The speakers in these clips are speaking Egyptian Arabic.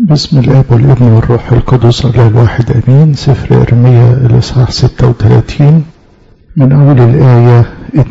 بسم الاب والابن والروح القدس الله الواحد امين سفر ارميا الاصحاح 36 من اول الايه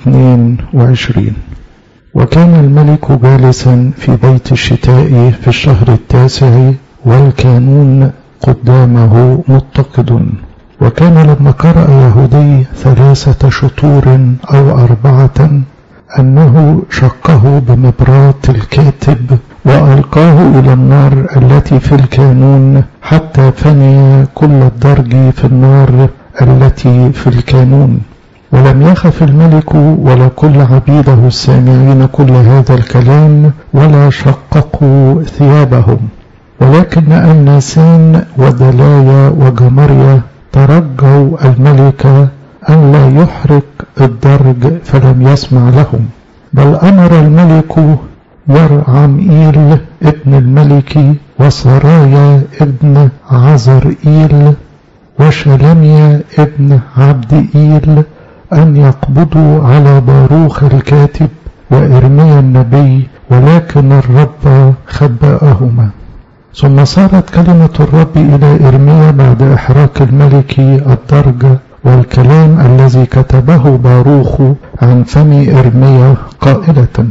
22 وكان الملك جالسا في بيت الشتاء في الشهر التاسع والكانون قدامه متقد وكان لما قرأ يهودي ثلاثة شطور أو أربعة أنه شقه بمبرات الكاتب وألقاه إلى النار التي في الكانون حتى فني كل الدرج في النار التي في الكانون ولم يخف الملك ولا كل عبيده السامعين كل هذا الكلام ولا شققوا ثيابهم ولكن الناسان ودلايا وجمريا ترجوا الملك أن لا يحرق الدرج فلم يسمع لهم بل أمر الملك يرعمئيل ابن الملك وسرايا ابن عزرئيل وشلميا ابن عبدئيل أن يقبضوا على باروخ الكاتب وإرميا النبي ولكن الرب خبأهما ثم صارت كلمة الرب إلى إرميا بعد إحراق الملك الدرج والكلام الذي كتبه باروخ عن فم إرميا قائلة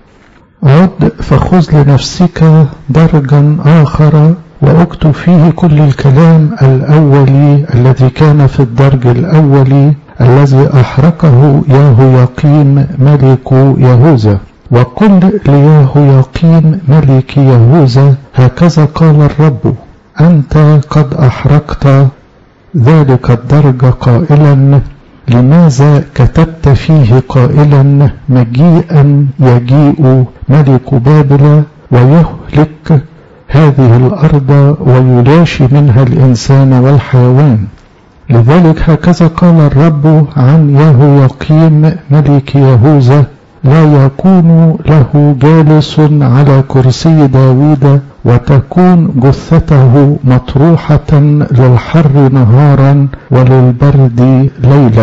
عد فخذ لنفسك درجا آخر واكتب فيه كل الكلام الأولي الذي كان في الدرج الأولي الذي أحرقه ياهوياقيم ملك يهوذا وقل لياهوياقيم ملك يهوذا هكذا قال الرب أنت قد أحرقت ذلك الدرج قائلا لماذا كتبت فيه قائلا مجيئا يجيء ملك بابل ويهلك هذه الأرض ويلاشي منها الإنسان والحيوان لذلك هكذا قال الرب عن يهويقيم ملك يهوذا لا يكون له جالس على كرسي داوود وتكون جثته مطروحة للحر نهارا وللبرد ليلا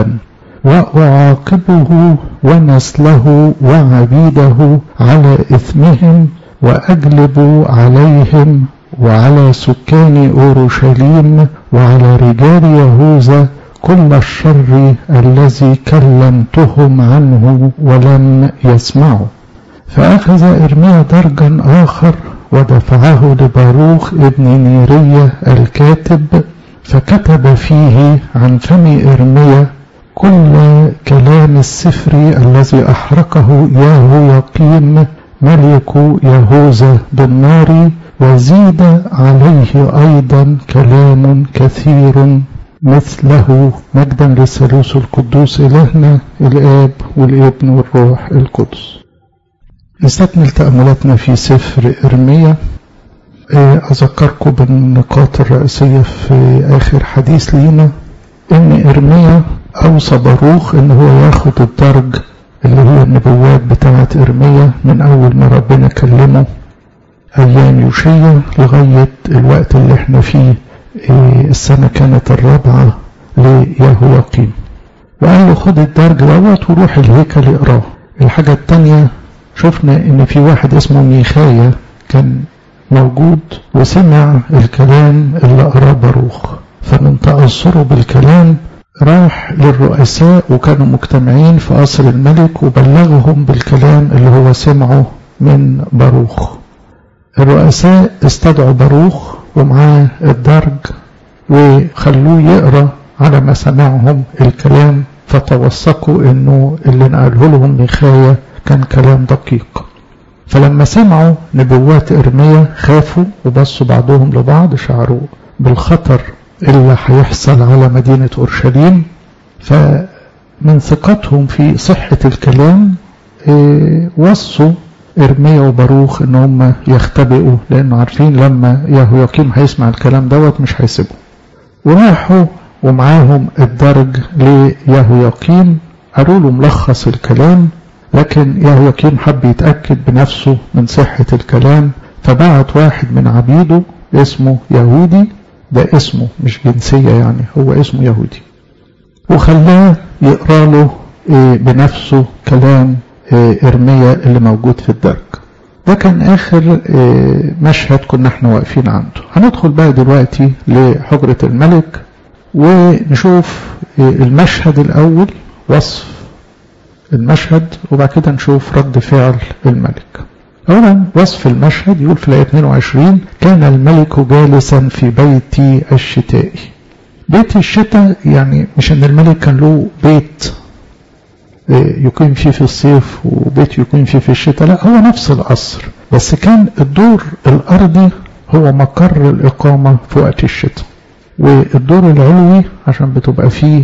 وأعاقبه ونسله وعبيده على إثمهم وأجلب عليهم وعلى سكان أورشليم وعلى رجال يهوذا كل الشر الذي كلمتهم عنه ولم يسمعوا فأخذ إرميا درجا آخر ودفعه لباروخ ابن نيرية الكاتب فكتب فيه عن فم إرميا كل كلام السفر الذي أحرقه ياهوياقيم ملك يهوذا بالنار وزيد عليه أيضا كلام كثير مثله مجدا للثالوث القدوس إلهنا الآب والابن والروح القدس نستكمل تأملاتنا في سفر إرميا أذكركم بالنقاط الرئيسية في آخر حديث لينا إن إرميا أوصى باروخ إن هو ياخد الدرج اللي هو النبوات بتاعة إرميا من أول ما ربنا كلمه أيام يوشيا لغاية الوقت اللي احنا فيه السنة كانت الرابعة ليهوياقيم وقال له خد الدرج دوت وروح الهيكل اقراه الحاجة التانية شفنا ان في واحد اسمه ميخايا كان موجود وسمع الكلام اللي قراه باروخ فمن تأثره بالكلام راح للرؤساء وكانوا مجتمعين في قصر الملك وبلغهم بالكلام اللي هو سمعه من باروخ الرؤساء استدعوا باروخ ومعاه الدرج وخلوه يقرا على ما سمعهم الكلام فتوثقوا انه اللي نقله لهم ميخايا كان كلام دقيق فلما سمعوا نبوات ارميا خافوا وبصوا بعضهم لبعض شعروا بالخطر اللي هيحصل على مدينة أورشليم فمن ثقتهم في صحة الكلام وصوا إرميا وباروخ إن هم يختبئوا لأنه عارفين لما يهوياقيم هيسمع الكلام دوت مش هيسيبه وراحوا ومعاهم الدرج ليهوياقيم قالوا له ملخص الكلام لكن يهوياقيم حب يتأكد بنفسه من صحة الكلام فبعت واحد من عبيده اسمه يهودي ده اسمه مش جنسية يعني هو اسمه يهودي وخلاه يقرأ له بنفسه كلام إرميا اللي موجود في الدرج ده كان آخر مشهد كنا احنا واقفين عنده هندخل بقى دلوقتي لحجرة الملك ونشوف المشهد الأول وصف المشهد وبعد كده نشوف رد فعل الملك أولا وصف المشهد يقول في الآية 22 كان الملك جالسا في بيت الشتاء بيت الشتاء يعني مش ان الملك كان له بيت يقيم فيه في الصيف وبيت يقيم فيه في الشتاء لا هو نفس القصر بس كان الدور الأرضي هو مقر الإقامة في وقت الشتاء والدور العلوي عشان بتبقى فيه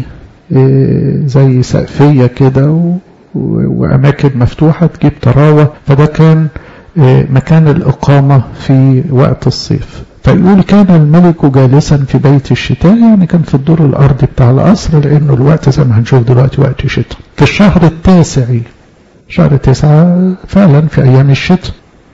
زي سقفية كده وأماكن مفتوحة تجيب طراوة فده كان مكان الإقامة في وقت الصيف فيقول كان الملك جالسا في بيت الشتاء يعني كان في الدور الأرضي بتاع القصر لأنه الوقت زي ما هنشوف دلوقتي وقت شتاء في الشهر التاسع شهر تسعة فعلا في أيام الشتاء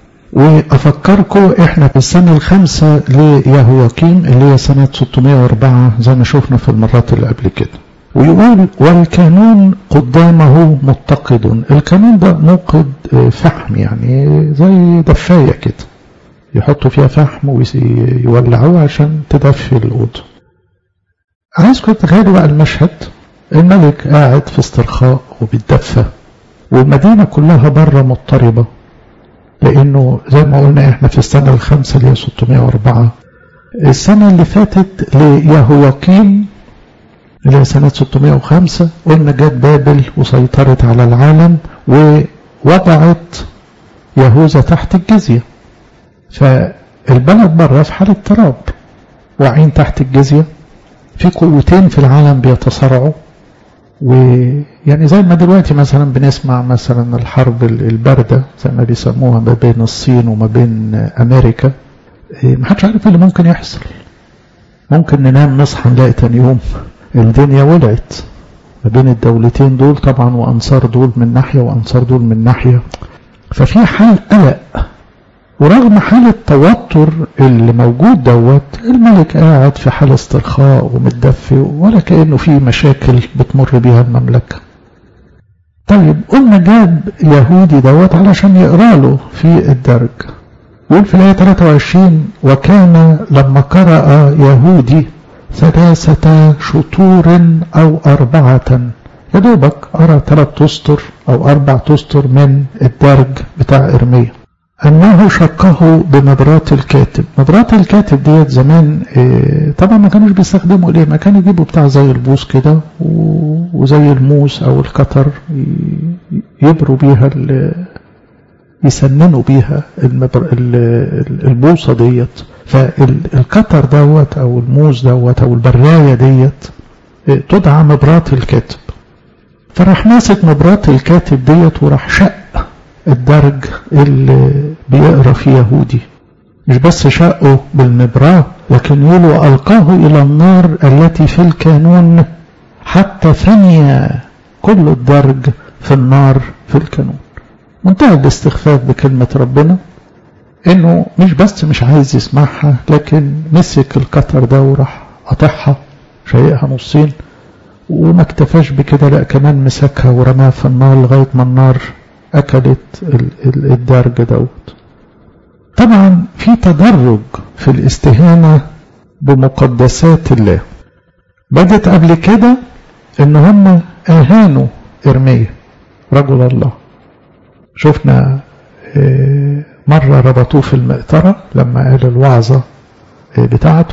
وأفكركم إحنا في السنة الخامسة ليهوياكيم اللي هي سنة 604 زي ما شفنا في المرات اللي قبل كده ويقول والكانون قدامه متقد الكانون ده موقد فحم يعني زي دفاية كده يحطوا فيها فحم ويولعوه عشان تدفي الأوضة عايزكم تتخيلوا بقى المشهد الملك قاعد في استرخاء وبيتدفى والمدينة كلها بره مضطربة لأنه زي ما قلنا احنا في السنة الخامسة اللي هي 604 السنة اللي فاتت ليهوياكيم اللي هي سنة 605 قلنا جت بابل وسيطرت على العالم ووضعت يهوذا تحت الجزية فالبلد بره في حالة اضطراب واقعين تحت الجزية في قوتين في العالم بيتصارعوا ويعني زي ما دلوقتي مثلا بنسمع مثلا الحرب الباردة زي ما بيسموها ما بين الصين وما بين أمريكا محدش عارف اللي ممكن يحصل ممكن ننام نصحى نلاقي تاني يوم الدنيا ولعت ما بين الدولتين دول طبعا وأنصار دول من ناحية وأنصار دول من ناحية ففي حال قلق ورغم حالة التوتر اللي موجود دوت الملك قاعد في حال استرخاء ومتدفي ولا كأنه في مشاكل بتمر بيها المملكة طيب قلنا جاب يهودي دوت علشان يقرا له في الدرج يقول في الآية 23 وكان لما قرأ يهودي ثلاثة شطور أو أربعة يا دوبك أرى ثلاث أسطر أو أربع أسطر من الدرج بتاع إرميا أنه شقه بنبرات الكاتب نبرات الكاتب ديت زمان إيه طبعا ما كانوش بيستخدموا ليه ما كانوا يجيبوا بتاع زي البوص كده وزي الموس أو القطر يبروا بيها يسننوا بيها البوصة ديت فالقطر دوت أو الموس دوت أو البراية ديت تدعى مبرات الكاتب فراح ماسك مبرات الكاتب ديت وراح شق الدرج اللي بيقرا فيه يهودي مش بس شقه بالمبراه لكن يقولوا ألقاه إلى النار التي في الكانون حتى فني كل الدرج في النار في الكانون منتهى الاستخفاف بكلمة ربنا انه مش بس مش عايز يسمعها لكن مسك القطر ده وراح قطعها شيقها نصين وما اكتفاش بكده لا كمان مسكها ورماها في النار لغاية ما النار أكلت الدرج دوت طبعا في تدرج في الاستهانة بمقدسات الله بدت قبل كده ان هم اهانوا ارميا رجل الله شفنا مرة ربطوه في المقطرة لما قال الوعظة بتاعته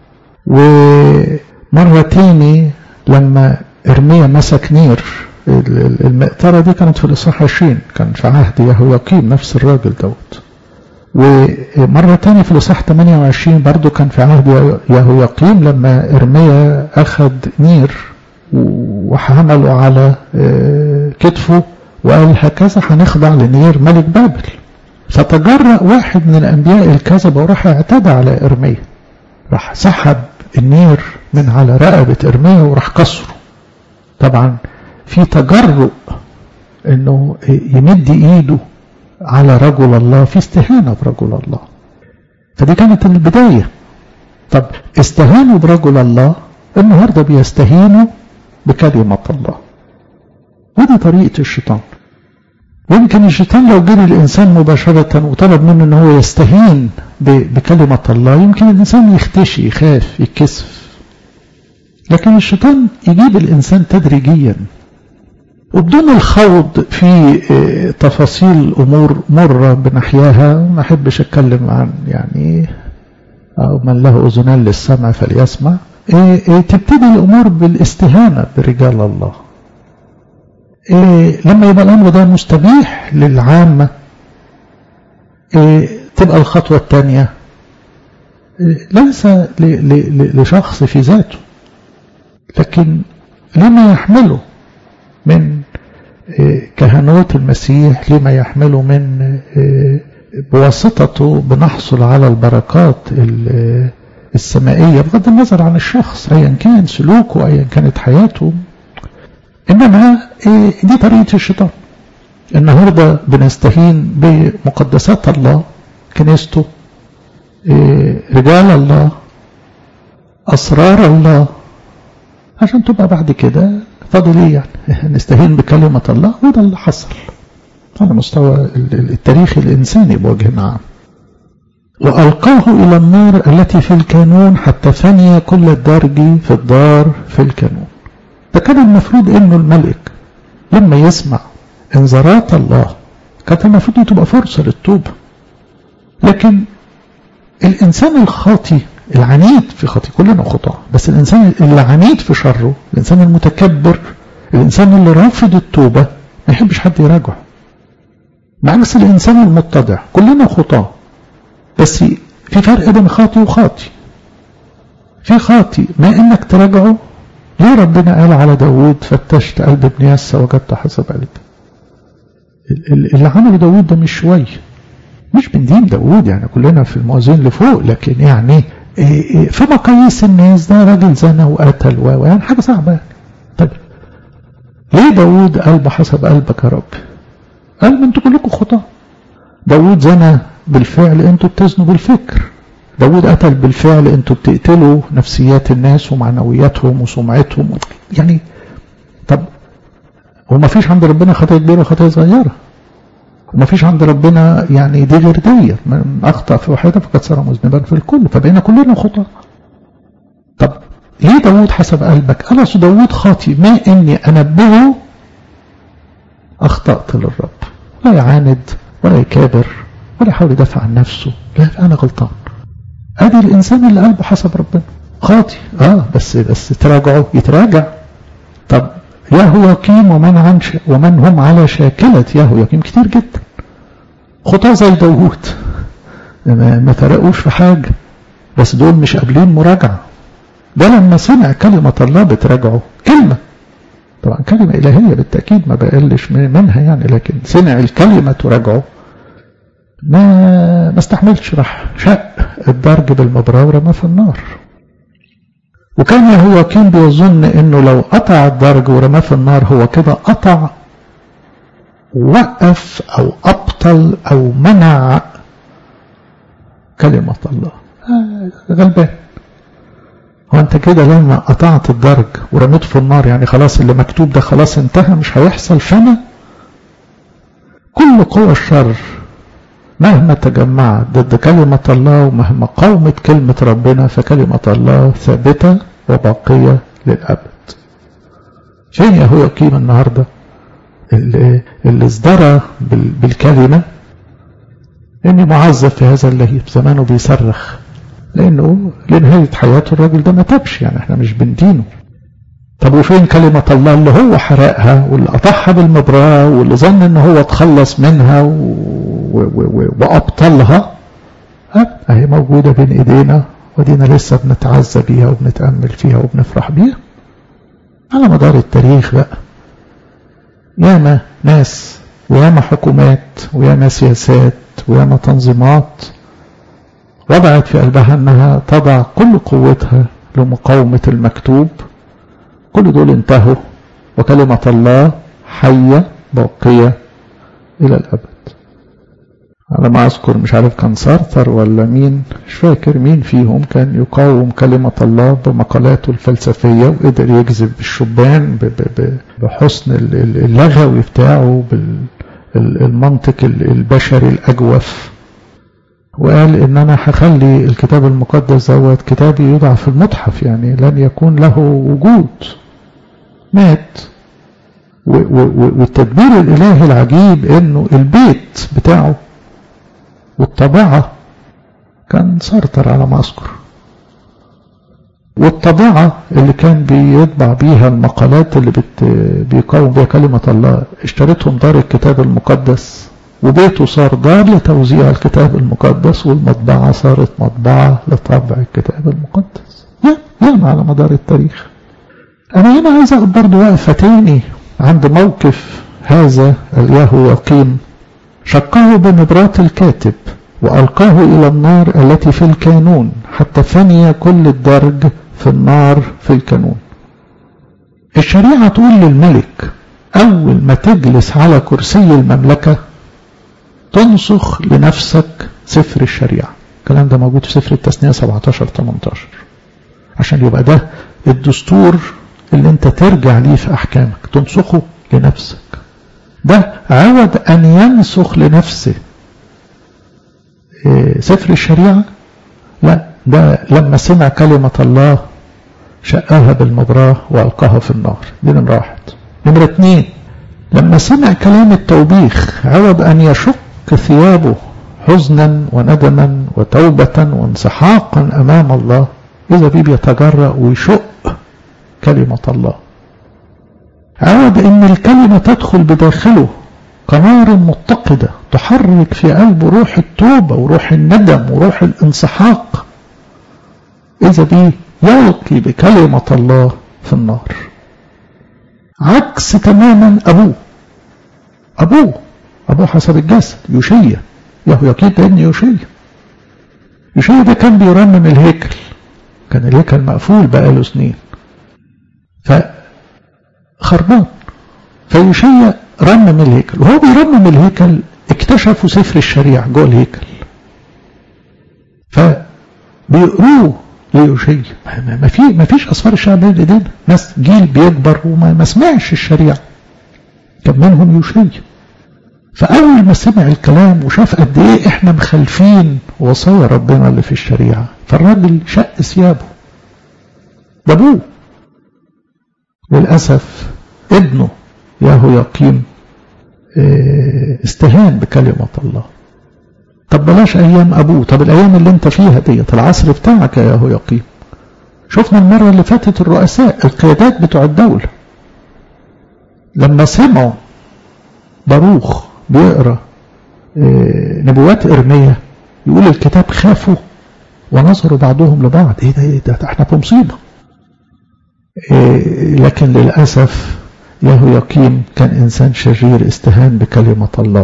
ومرة تاني لما ارميا مسك نير المقطرة دي كانت في الإصحاح 20 كان في عهد يهوياقيم نفس الراجل دوت ومرة تانية في الإصحاح 28 برضو كان في عهد يهوياقيم لما إرميا أخذ نير وحمله على كتفه وقال هكذا هنخضع لنير ملك بابل فتجرأ واحد من الأنبياء الكذبة وراح اعتدى على إرميا راح سحب النير من على رقبة إرميا وراح كسره طبعا في تجرؤ انه يمد ايده على رجل الله في استهانة برجل الله فدي كانت البداية طب استهانوا برجل الله النهاردة بيستهينوا بكلمة الله ودي طريقة الشيطان ويمكن الشيطان لو جري الإنسان مباشرة وطلب منه أنه هو يستهين بكلمة الله يمكن الإنسان يختشي يخاف يتكسف لكن الشيطان يجيب الإنسان تدريجيا وبدون الخوض في تفاصيل أمور مرة بنحياها ما أحبش أتكلم عن يعني أو من له أذنان للسمع فليسمع تبتدي الأمور بالاستهانة برجال الله لما يبقى الأمر ده مستبيح للعامة تبقى الخطوة الثانية ليس لشخص في ذاته لكن لما يحمله من كهنوت المسيح لما يحمله من بواسطته بنحصل على البركات السمائية بغض النظر عن الشخص أيا كان سلوكه أيا كانت حياته إنما دي طريقة الشيطان النهاردة بنستهين بمقدسات الله كنيسته رجال الله أسرار الله عشان تبقى بعد كده فاضل ايه يعني نستهين بكلمة الله وده اللي حصل على مستوى التاريخ الإنساني بوجه عام وألقاه إلى النار التي في الكانون حتى فني كل الدرج في الدار في الكانون ده كان المفروض انه الملك لما يسمع انذارات الله كانت المفروض تبقى فرصة للتوبة لكن الإنسان الخاطي العنيد في خطي كلنا خطاة بس الإنسان اللي عنيد في شره الإنسان المتكبر الإنسان اللي رافض التوبة ما يحبش حد يراجعه بعكس الإنسان المتضع كلنا خطاة بس في فرق بين خاطي وخاطي في خاطي ما إنك تراجعه ليه ربنا قال على داود فتشت قلب ابن يسى وجدت حسب قلبي اللي عمله داود ده مش شوية مش من دين داود يعني كلنا في الموازين اللي فوق لكن يعني في مقاييس الناس ده راجل زنى وقتل و يعني حاجة صعبة يعني. طيب ليه داود قال بحسب قلبك يا رب قال ما انتوا كلكم خطاة داود زنى بالفعل انتوا بتزنوا بالفكر داود قتل بالفعل انتوا بتقتلوا نفسيات الناس ومعنوياتهم وسمعتهم يعني طب وما فيش عند ربنا خطايا كبيرة وخطايا صغيرة وما فيش عند ربنا يعني دي غير دي من أخطأ في واحدة فقد صار مذنبا في الكل فبقينا كلنا خطاة طب ليه داود حسب قلبك قال أصل داود خاطي ما إني أنبهه أخطأت للرب لا يعاند ولا يكابر ولا يحاول يدافع عن نفسه لا أنا غلطان ادي الانسان اللي قلبه حسب ربنا خاطي اه بس بس تراجعه يتراجع طب ياهو يقيم ومن عن ومن هم على شاكلة ياهو يقيم كتير جدا خطاه زي داوود ما فرقوش في حاجة بس دول مش قابلين مراجعة ده لما سمع كلمة الله بتراجعه كلمة طبعا كلمة إلهية بالتأكيد ما بقلش منها يعني لكن سمع الكلمة تراجعه ما ما استحملش راح شق الدرج بالمبراه ورماه في النار وكان يهوياكين بيظن انه لو قطع الدرج ورماه في النار هو كده قطع وقف او ابطل او منع كلمة الله آه غلبان هو انت كده لما قطعت الدرج ورميته في النار يعني خلاص اللي مكتوب ده خلاص انتهى مش هيحصل فما كل قوى الشر مهما تجمعت ضد كلمة الله ومهما قومت كلمة ربنا فكلمة الله ثابتة وباقية للأبد فين يا هو قيمة النهاردة اللي, اللي ازدرى بالكلمة اني معذب في هذا اللهيب زمانه بيصرخ لانه لنهاية حياته الراجل ده ما تبش يعني احنا مش بندينه طب وفين كلمة الله اللي هو حرقها واللي قطعها بالمبراة واللي ظن ان هو تخلص منها و... وأبطلها أهي موجودة بين إيدينا ودينا لسه بنتعزى بيها وبنتأمل فيها وبنفرح بيها على مدار التاريخ بقى ياما ناس وياما حكومات وياما سياسات وياما تنظيمات وضعت في قلبها أنها تضع كل قوتها لمقاومة المكتوب كل دول انتهوا وكلمة الله حية باقية إلى الأبد على ما أذكر مش عارف كان سارتر ولا مين مش فاكر مين فيهم كان يقاوم كلمة الله بمقالاته الفلسفية وقدر يجذب الشبان بحسن اللغوي بتاعه المنطق البشري الأجوف وقال ان انا هخلي الكتاب المقدس دوت كتابي يوضع في المتحف يعني لن يكون له وجود مات والتدبير الالهي العجيب انه البيت بتاعه والطباعة كان سرطر على ما اذكر والطباعة اللي كان بيطبع بيها المقالات اللي بت بيقاوم بيها كلمة الله اشتريتهم دار الكتاب المقدس وبيته صار دار لتوزيع الكتاب المقدس والمطبعة صارت مطبعة لطبع الكتاب المقدس ياما على مدار التاريخ أنا هنا عايز أخد برضه وقفة تاني عند موقف هذا اليهو يقيم شقه بمبرات الكاتب وألقاه إلى النار التي في الكانون حتى فني كل الدرج في النار في الكانون الشريعة تقول للملك أول ما تجلس على كرسي المملكة تنسخ لنفسك سفر الشريعة الكلام ده موجود في سفر التثنية 17 18 عشان يبقى ده الدستور اللي انت ترجع ليه في احكامك تنسخه لنفسك ده عوض ان ينسخ لنفسه سفر الشريعة لا ده لما سمع كلمة الله شقاها بالمبراة وألقاها في النار دي نمرة واحد نمرة اتنين لما سمع كلام التوبيخ عوض أن يشق ثيابه حزنا وندما وتوبة وانسحاقا أمام الله إذا بيه بيتجرأ ويشق كلمة الله عوض أن الكلمة تدخل بداخله كنار متقدة تحرك في قلبه روح التوبة وروح الندم وروح الانسحاق إذا بيه يلقي بكلمة الله في النار عكس تماما أبوه أبوه أبوه حسب الجسد يوشيا يهو يقيد ابن يوشيا يوشيا ده كان بيرمم الهيكل كان الهيكل مقفول بقاله سنين فخربان فيوشيا رمم الهيكل وهو بيرمم الهيكل اكتشفوا سفر الشريعة جوه الهيكل فبيقروه ليوشيا ما في ما فيش اسفار الشعب بين ايدينا ناس جيل بيكبر وما ما سمعش الشريعه كان منهم يوشيا فاول ما سمع الكلام وشاف قد ايه احنا مخالفين وصايا ربنا اللي في الشريعه فالراجل شق ثيابه ده ابوه للاسف ابنه ياهو يقيم استهان بكلمه الله طب بلاش ايام ابوه طب الايام اللي انت فيها ديت العصر بتاعك يا هو يقيم شفنا المره اللي فاتت الرؤساء القيادات بتوع الدوله لما سمعوا باروخ بيقرا نبوات ارميا يقول الكتاب خافوا ونظروا بعضهم لبعض ايه ده, إيه ده احنا في مصيبه إيه لكن للاسف يهو يقيم كان انسان شرير استهان بكلمه الله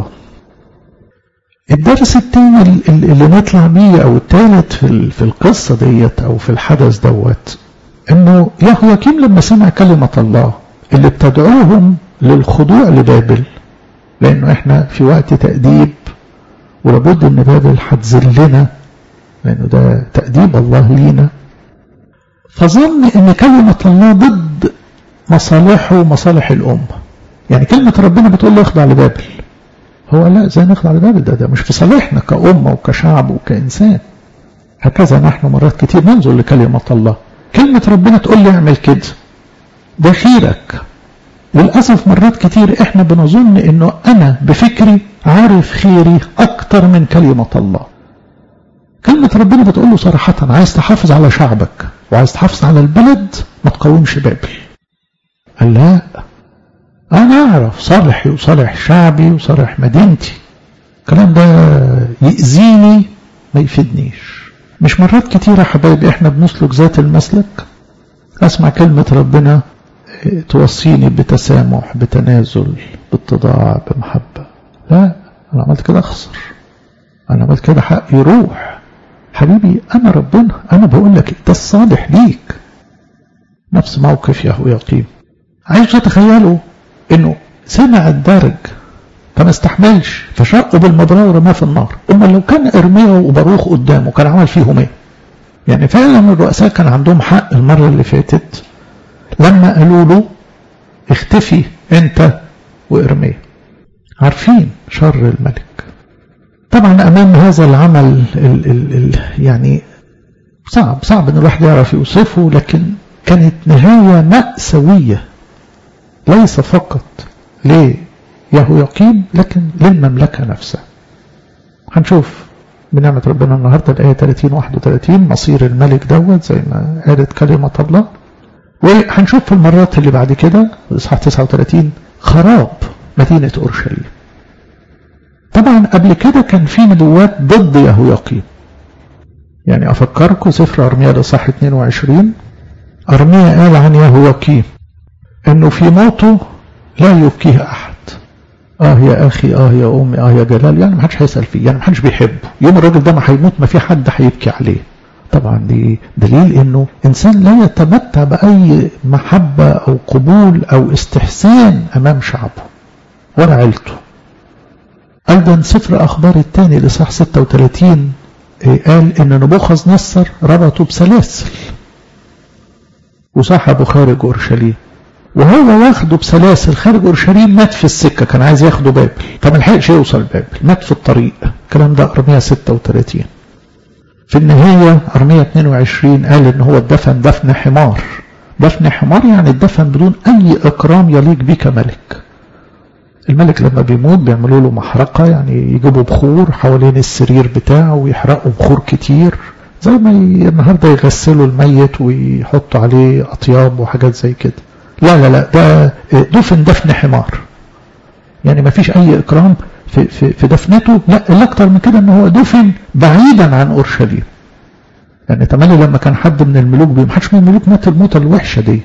الدرس التاني اللي نطلع بيه او التالت في في القصه ديت او في الحدث دوت انه يهوياكيم لما سمع كلمه الله اللي بتدعوهم للخضوع لبابل لانه احنا في وقت تاديب ولابد ان بابل هتذلنا لانه ده تاديب الله لينا فظن ان كلمه الله ضد مصالحه ومصالح الامه يعني كلمه ربنا بتقول له اخضع لبابل هو لا ازاي نخضع لبابل ده ده مش في صالحنا كأمة وكشعب وكإنسان هكذا نحن مرات كتير ننظر لكلمة الله كلمة ربنا تقول لي اعمل كده ده خيرك للأسف مرات كتير احنا بنظن انه انا بفكري عارف خيري اكتر من كلمة الله كلمة ربنا بتقول له صراحة عايز تحافظ على شعبك وعايز تحافظ على البلد ما تقاومش بابل قال لا أنا أعرف صالحي وصالح شعبي وصالح مدينتي الكلام ده يأذيني ما يفيدنيش مش مرات كتيرة حبايبي احنا بنسلك ذات المسلك أسمع كلمة ربنا توصيني بتسامح بتنازل باتضاع بمحبة لا أنا عملت كده أخسر أنا عملت كده حقي يروح حبيبي أنا ربنا أنا بقول لك ده الصالح ليك نفس موقف يهو يقيم عايز تتخيلوا انه سمع الدرج فما استحملش فشقه بالمبراه ورماه في النار اما لو كان ارميا وباروخ قدامه كان عمل فيهم ايه يعني فعلا الرؤساء كان عندهم حق المره اللي فاتت لما قالوا له اختفي انت وارميا عارفين شر الملك طبعا أمام هذا العمل ال ال ال يعني صعب صعب أن الواحد يعرف يوصفه لكن كانت نهاية مأساوية ليس فقط ليهوياقيم لكن للمملكة نفسها هنشوف بنعمة ربنا النهاردة الآية 30 31 مصير الملك دوت زي ما قالت كلمة الله وهنشوف في المرات اللي بعد كده إصحاح 39 خراب مدينة أورشليم طبعا قبل كده كان في نبوات ضد يهوياقيم يعني أفكركم سفر أرميا لصح 22 أرميا قال عن يهوياقيم أنه في موته لا يبكيه أحد آه يا أخي آه يا أمي آه يا جلال يعني ما حدش هيسأل فيه يعني ما حدش بيحبه يوم الراجل ده ما هيموت ما في حد هيبكي عليه طبعا دي دليل انه انسان لا يتمتع باي محبة او قبول او استحسان امام شعبه ولا عيلته ايضا سفر اخبار الثاني لصح 36 قال ان نبوخذ نصر ربطه بسلاسل وسحبه خارج اورشليم وهو واخده بسلاسل خارج اورشليم مات في السكه كان عايز ياخده بابل فما لحقش يوصل بابل مات في الطريق الكلام ده ارميا 36 في النهاية أرمية 22 قال إن هو اتدفن دفن حمار دفن حمار يعني اتدفن بدون أي إكرام يليق بيه كملك الملك لما بيموت بيعملوا له محرقة يعني يجيبوا بخور حوالين السرير بتاعه ويحرقوا بخور كتير زي ما النهاردة يغسلوا الميت ويحطوا عليه أطياب وحاجات زي كده لا لا لا ده دفن دفن حمار يعني ما فيش أي إكرام في, في, في دفنته لا الأكتر من كده ان هو دفن بعيدا عن أورشليم يعني تملي لما كان حد من الملوك بي محدش من الملوك مات الموتة الوحشة ديت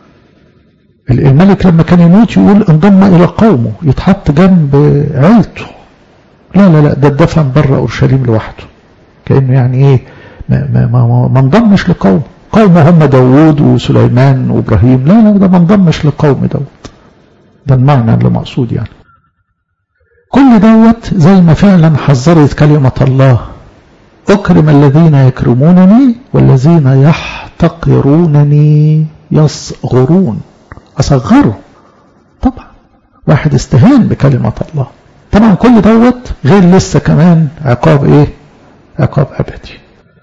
الملك لما كان يموت يقول انضم إلى قومه يتحط جنب عيلته لا لا لا ده اتدفن بره أورشليم لوحده كأنه يعني ايه ما, ما, ما, ما انضمش لقومه قومه هم داوود وسليمان وإبراهيم لا لا ده ما انضمش لقوم داوود ده المعنى اللي مقصود يعني كل دوت زي ما فعلا حذرت كلمة الله أكرم الذين يكرمونني والذين يحتقرونني يصغرون أصغره طبعا واحد استهان بكلمة الله طبعا كل دوت غير لسه كمان عقاب ايه عقاب أبدي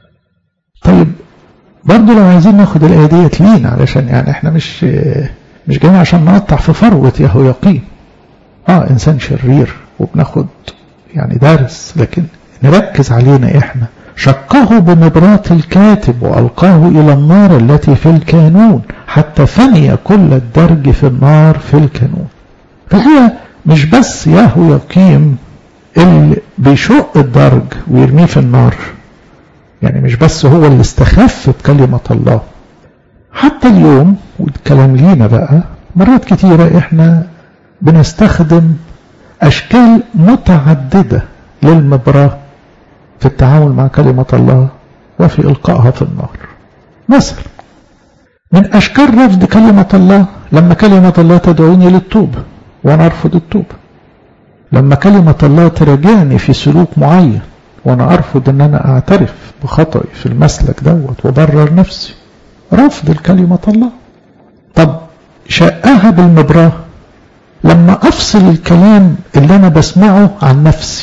طيب برضه لو عايزين ناخد الآية ديت لينا علشان يعني احنا مش مش جايين عشان نقطع في فروة يهوياقيم اه انسان شرير وبناخد يعني درس لكن نركز علينا احنا شقه بمبرات الكاتب وألقاه إلى النار التي في الكانون حتى فني كل الدرج في النار في الكانون فهي مش بس ياهو يقيم اللي بيشق الدرج ويرميه في النار يعني مش بس هو اللي استخف بكلمة الله حتى اليوم والكلام لينا بقى مرات كتيرة احنا بنستخدم أشكال متعددة للمبراه في التعامل مع كلمة الله وفي إلقائها في النار مثلا من أشكال رفض كلمة الله لما كلمة الله تدعوني للتوبة وأنا أرفض التوبة لما كلمة الله تراجعني في سلوك معين وأنا أرفض أن أنا أعترف بخطئي في المسلك دوت وبرر نفسي رفض الكلمة الله طب شقها بالمبراه لما أفصل الكلام اللي أنا بسمعه عن نفسي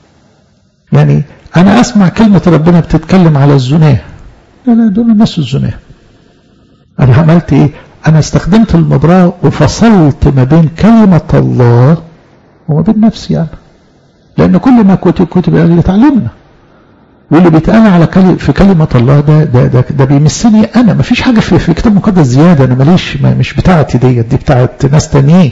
يعني أنا أسمع كلمة ربنا بتتكلم على الزناه لا لا دول الناس الزناه أنا عملت إيه أنا استخدمت المبراة وفصلت ما بين كلمة الله وما بين نفسي أنا لأن كل ما كتب كتب اللي تعلمنا واللي بيتقال على كلمة في كلمة الله ده ده ده, ده بيمسني أنا ما فيش حاجة في, في كتاب مقدس زيادة أنا ماليش ما مش بتاعتي ديت دي بتاعت ناس تانيين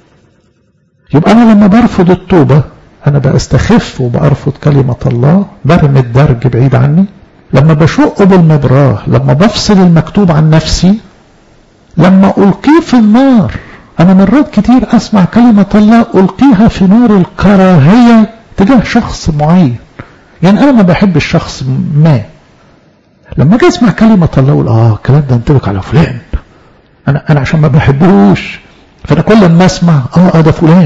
يبقى أنا لما برفض التوبة أنا بستخف وبأرفض كلمة الله برمي الدرج بعيد عني لما بشق بالمبراه لما بفصل المكتوب عن نفسي لما ألقيه في النار أنا مرات كتير أسمع كلمة الله ألقيها في نار الكراهية تجاه شخص معين يعني أنا ما بحب الشخص ما لما أجي أسمع كلمة الله أقول آه الكلام ده ينطبق على فلان أنا أنا عشان ما بحبوش فأنا كل ما أسمع آه آه ده فلان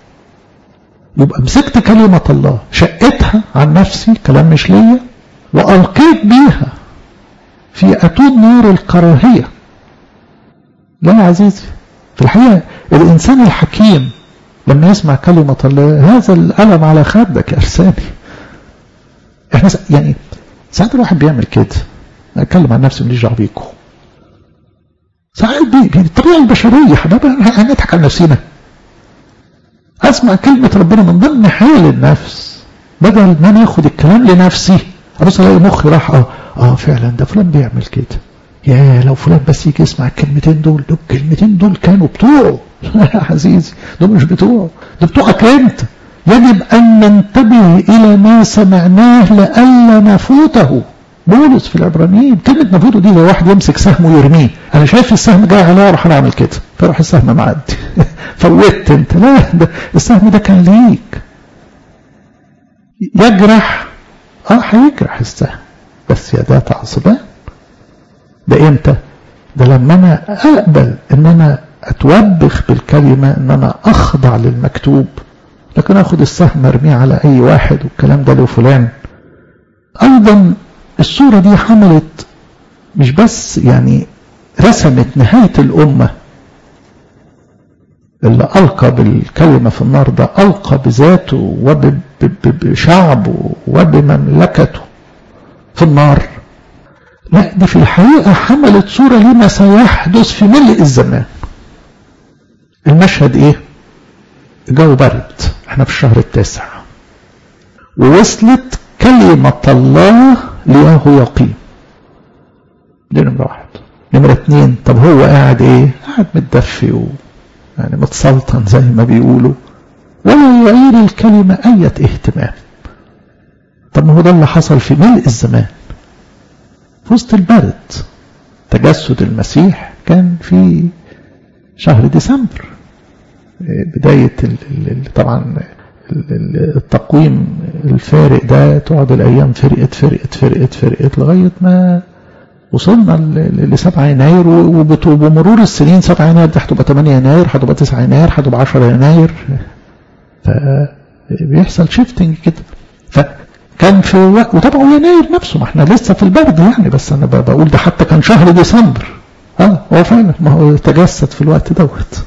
يبقى مسكت كلمة الله شقتها عن نفسي كلام مش ليا وألقيت بيها في أتون نار الكراهية لا يا عزيزي في الحقيقة الإنسان الحكيم لما يسمع كلمة الله هذا الألم على خدك يا أرساني احنا يعني ساعات الواحد بيعمل كده اتكلم عن نفسي ماليش دعوه بيكم ساعات دي الطبيعه البشريه حبايبي هنضحك على نفسنا اسمع كلمه ربنا من ضمن حال النفس بدل ما انا اخد الكلام لنفسي ابص الاقي مخي راح اه اه فعلا ده فلان بيعمل كده يا لو فلان بس يجي يسمع الكلمتين دول دول الكلمتين دول كانوا بتوعه يا عزيزي دول مش بتوعه ده بتوعك انت يجب أن ننتبه إلى ما سمعناه لئلا نفوته بولس في العبرانيين كلمة نفوته دي لو واحد يمسك سهم ويرميه أنا شايف السهم جاي عليا أروح أعمل كده فراح السهم معدي فوتت أنت لا ده السهم ده كان ليك يجرح اه هيجرح السهم بس يا ده تعصبان ده امتى ده لما انا اقبل ان انا اتوبخ بالكلمة ان انا اخضع للمكتوب لكن اخد السهم ارميه على اي واحد والكلام ده لفلان ايضا الصورة دي حملت مش بس يعني رسمت نهاية الامة اللي ألقى بالكلمة في النار ده ألقى بذاته وبشعبه وبمملكته في النار لا دي في الحقيقة حملت صورة لما سيحدث في ملء الزمان المشهد ايه الجو برد احنا في الشهر التاسع ووصلت كلمة الله لياهو يقيم دي نمرة واحد نمرة اتنين طب هو قاعد ايه قاعد متدفي و... يعني متسلطن زي ما بيقولوا ولا يعير الكلمة أية اهتمام طب ما هو ده اللي حصل في ملء الزمان في وسط البرد تجسد المسيح كان في شهر ديسمبر بداية ال ال طبعا التقويم الفارق ده تقعد الأيام فرقت فرقت فرقت فرقت لغاية ما وصلنا ل 7 يناير وبمرور السنين 7 يناير دي هتبقى 8 يناير هتبقى 9 يناير هتبقى 10 يناير فبيحصل شيفتنج كده فكان في وقت وطبعا يناير نفسه ما احنا لسه في البرد يعني بس انا بقول ده حتى كان شهر ديسمبر اه هو فعلا ما هو تجسد في الوقت دوت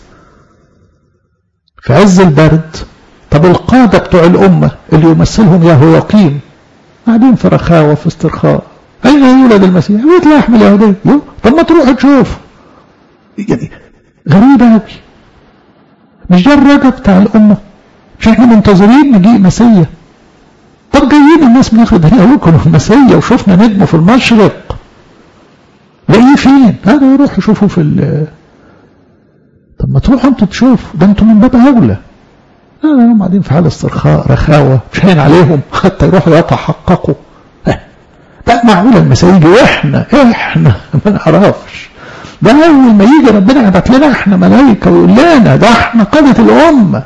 في عز البرد طب القادة بتوع الأمة اللي يمثلهم يهو يقيم قاعدين في رخاوة في استرخاء أين يولد المسيح؟ بيت لحم اليهودية طب ما تروح تشوف يعني غريبة أوي مش ده الرجا بتاع الأمة مش احنا منتظرين مجيء مسيا طب جايين الناس من ياخد هنا لكم المسيا وشفنا نجمه في المشرق لاقيه فين؟ هذا يروح يشوفوا في ال طب ما تروحوا انتوا تشوفوا ده انتوا من باب اولى لا هم قاعدين في حال استرخاء رخاوه مش هين عليهم حتى يروحوا يتحققوا لا معقول المسيح يجي واحنا احنا ما نعرفش ده اول ما يجي ربنا يبعت لنا احنا ملائكه ويقول لنا ده احنا قاده الامه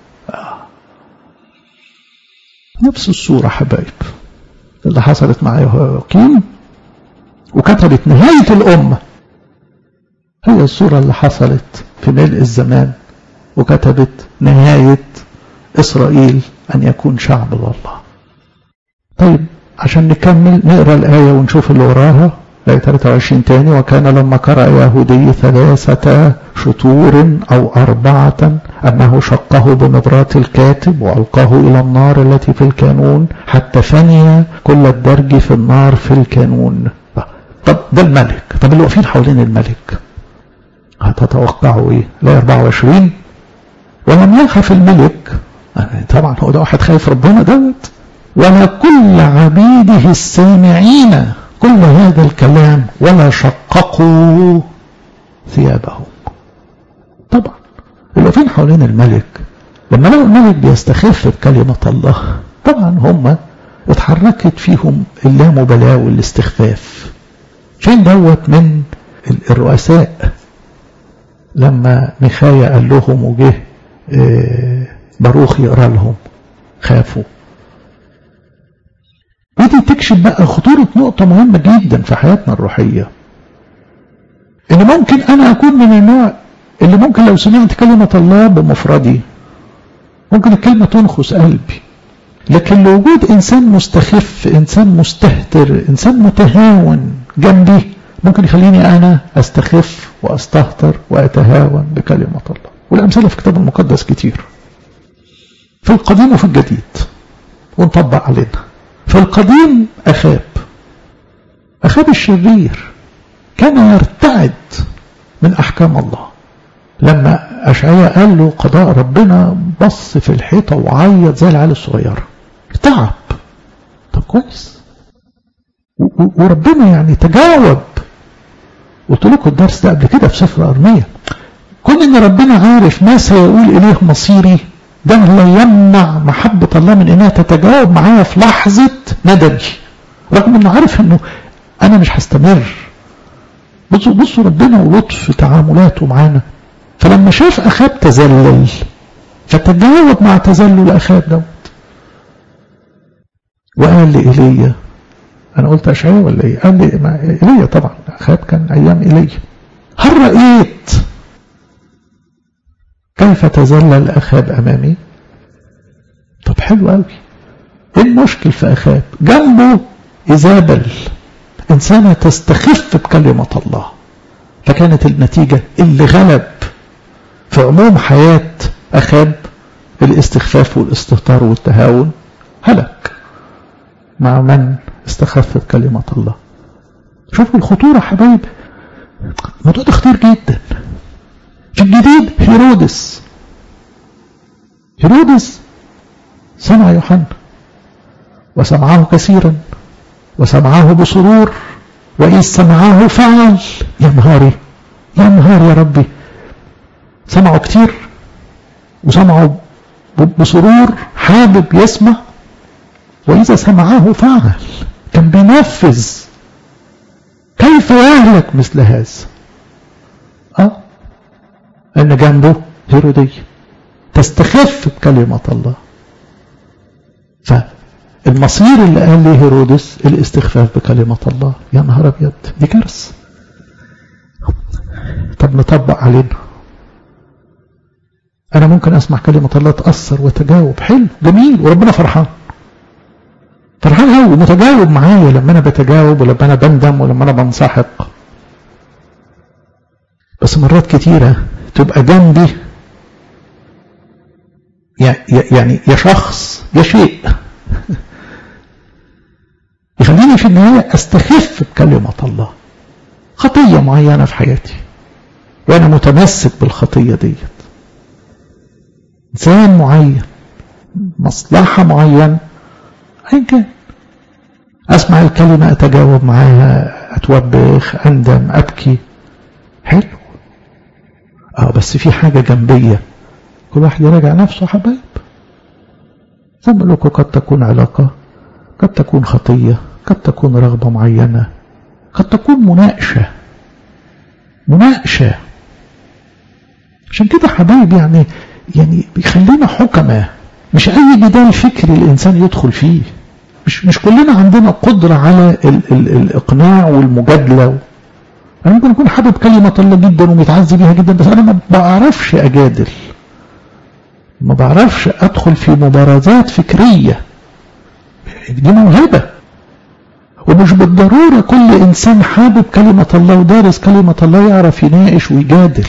نفس الصوره حبايب اللي حصلت مع يقين وكتبت نهايه الامه هي الصوره اللي حصلت في ملء الزمان وكتبت نهايه اسرائيل ان يكون شعب لله طيب عشان نكمل نقرا الآية ونشوف اللي وراها آية 23 تاني وكان لما قرأ يهودي ثلاثة شطور أو أربعة أنه شقه بمبرات الكاتب وألقاه إلى النار التي في الكانون حتى فني كل الدرج في النار في الكانون طب ده الملك طب اللي واقفين حوالين الملك هتتوقعوا ايه لا 24 ولم يخف الملك طبعا هو ده واحد خايف ربنا دوت ولا كل عبيده السامعين كل هذا الكلام ولا شققوا ثيابهم طبعا الوقفين حوالين الملك لما لقوا الملك بيستخف بكلمة الله طبعا هم اتحركت فيهم اللامبالاة والاستخفاف فين دوت من الرؤساء لما ميخايا قال لهم وجه باروخ يقرا لهم خافوا ودي تكشف بقى خطورة نقطة مهمة جدا في حياتنا الروحية ان ممكن انا اكون من النوع اللي ممكن لو سمعت كلمة الله بمفردي ممكن الكلمة تنخس قلبي لكن لوجود انسان مستخف انسان مستهتر انسان متهاون جنبي ممكن يخليني انا استخف واستهتر واتهاون بكلمة الله والامثلة في الكتاب المقدس كتير في القديم وفي الجديد ونطبق علينا في القديم أخاب أخاب الشرير كان يرتعد من أحكام الله لما أشعياء قال له قضاء ربنا بص في الحيطة وعيط زي العيال الصغيرة تعب طب كويس وربنا يعني تجاوب قلت لكم الدرس ده قبل كده في سفر أرمية كون ان ربنا عارف ما سيقول اليه مصيري ده لا يمنع محبة الله من انها تتجاوب معايا في لحظة ندمي رغم انه عارف انه انا مش هستمر بصوا بصوا ربنا ولطف تعاملاته معانا فلما شاف اخاب تذلل فتجاوب مع تذلل اخاب دوت وقال لإيليا انا قلت اشعياء ولا ايه قال لي ايليا طبعا اخاب كان ايام ايليا هل رأيت كيف تذلل أخاب أمامي طب حلو قوي ايه المشكل في أخاب جنبه إيزابل إنسانة تستخف بكلمة الله فكانت النتيجة اللي غلب في عموم حياة أخاب الاستخفاف والاستهتار والتهاون هلك مع من استخفت كلمة الله شوفوا الخطورة حبايب الموضوع ده خطير جدا في الجديد هيرودس هيرودس سمع يوحنا وسمعه كثيرا وسمعه بسرور وإذ سمعه فعل يا نهاري يا نهار يا ربي سمعوا كتير وسمعوا بسرور حابب يسمع وإذا سمعه فعل كان بينفذ كيف يهلك مثل هذا أه أن جنبه هيرودية تستخف بكلمة الله فالمصير اللي قال لي هيرودس الاستخفاف بكلمة الله يا نهار أبيض دي كارثة طب نطبق علينا أنا ممكن أسمع كلمة الله تأثر وتجاوب حلو جميل وربنا فرحان فرحان قوي متجاوب معايا لما أنا بتجاوب ولما أنا بندم ولما أنا بنسحق بس مرات كتيرة تبقى جنبي يعني يا شخص يا شيء يخليني في النهاية استخف بكلمة الله خطية معينة في حياتي وأنا متمسك بالخطية ديت إنسان معين مصلحة معينة أيا كان أسمع الكلمة أتجاوب معاها أتوبخ أندم أبكي حلو اه بس في حاجة جنبية كل واحد يراجع نفسه حبايب زي ما لكم قد تكون علاقة قد تكون خطية قد تكون رغبة معينة قد تكون مناقشة مناقشة عشان كده حبايب يعني يعني بيخلينا حكمة مش أي جدال فكري الإنسان يدخل فيه مش مش كلنا عندنا قدرة على ال ال الإقناع والمجادلة أنا ممكن أكون حابب كلمة الله جدا ومتعزي بيها جدا بس أنا ما بعرفش أجادل ما بعرفش أدخل في مبارزات فكرية دي موهبة ومش بالضرورة كل إنسان حابب كلمة الله ودارس كلمة الله يعرف يناقش ويجادل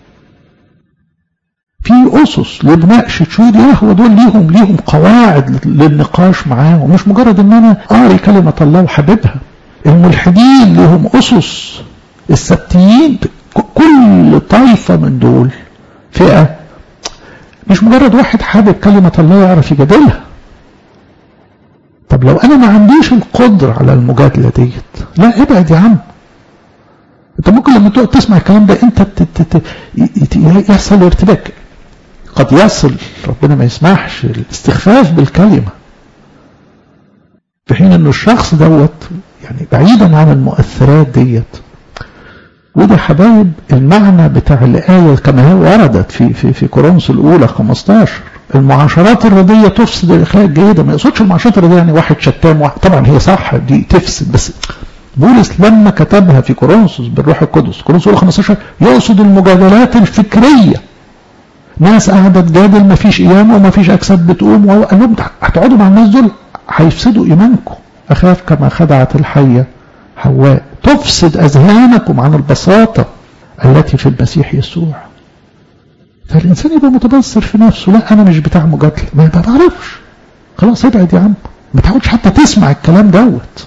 في أسس لمناقشة شو دي هو دول ليهم ليهم قواعد للنقاش معاهم مش مجرد إن أنا قاري كلمة الله وحاببها الملحدين لهم أسس السبتيين كل طائفة من دول فئة مش مجرد واحد حابب كلمة الله يعرف يجادلها طب لو أنا ما عنديش القدرة على المجادلة ديت لا ابعد يا عم انت ممكن لما تقعد تسمع الكلام ده انت يحصل ارتباك قد يصل ربنا ما يسمحش الاستخفاف بالكلمة في حين ان الشخص دوت يعني بعيدا عن المؤثرات ديت وده حبايب المعنى بتاع الآية كما هي وردت في في في كورنثوس الأولى 15 المعاشرات الردية تفسد الأخلاق الجيدة ما يقصدش المعاشرات الردية يعني واحد شتام واحد طبعا هي صح دي تفسد بس بولس لما كتبها في كورنثوس بالروح القدس كورنثوس الأولى 15 يقصد المجادلات الفكرية ناس قاعدة تجادل ما فيش قيامة وما فيش أجساد بتقوم وقال لهم هتقعدوا مع الناس دول هيفسدوا إيمانكم أخاف كما خدعت الحية حواء تفسد أذهانكم عن البساطة التي في المسيح يسوع فالإنسان يبقى متبصر في نفسه لا أنا مش بتاع مجادلة ما بعرفش خلاص ابعد يا عم ما تحاولش حتى تسمع الكلام دوت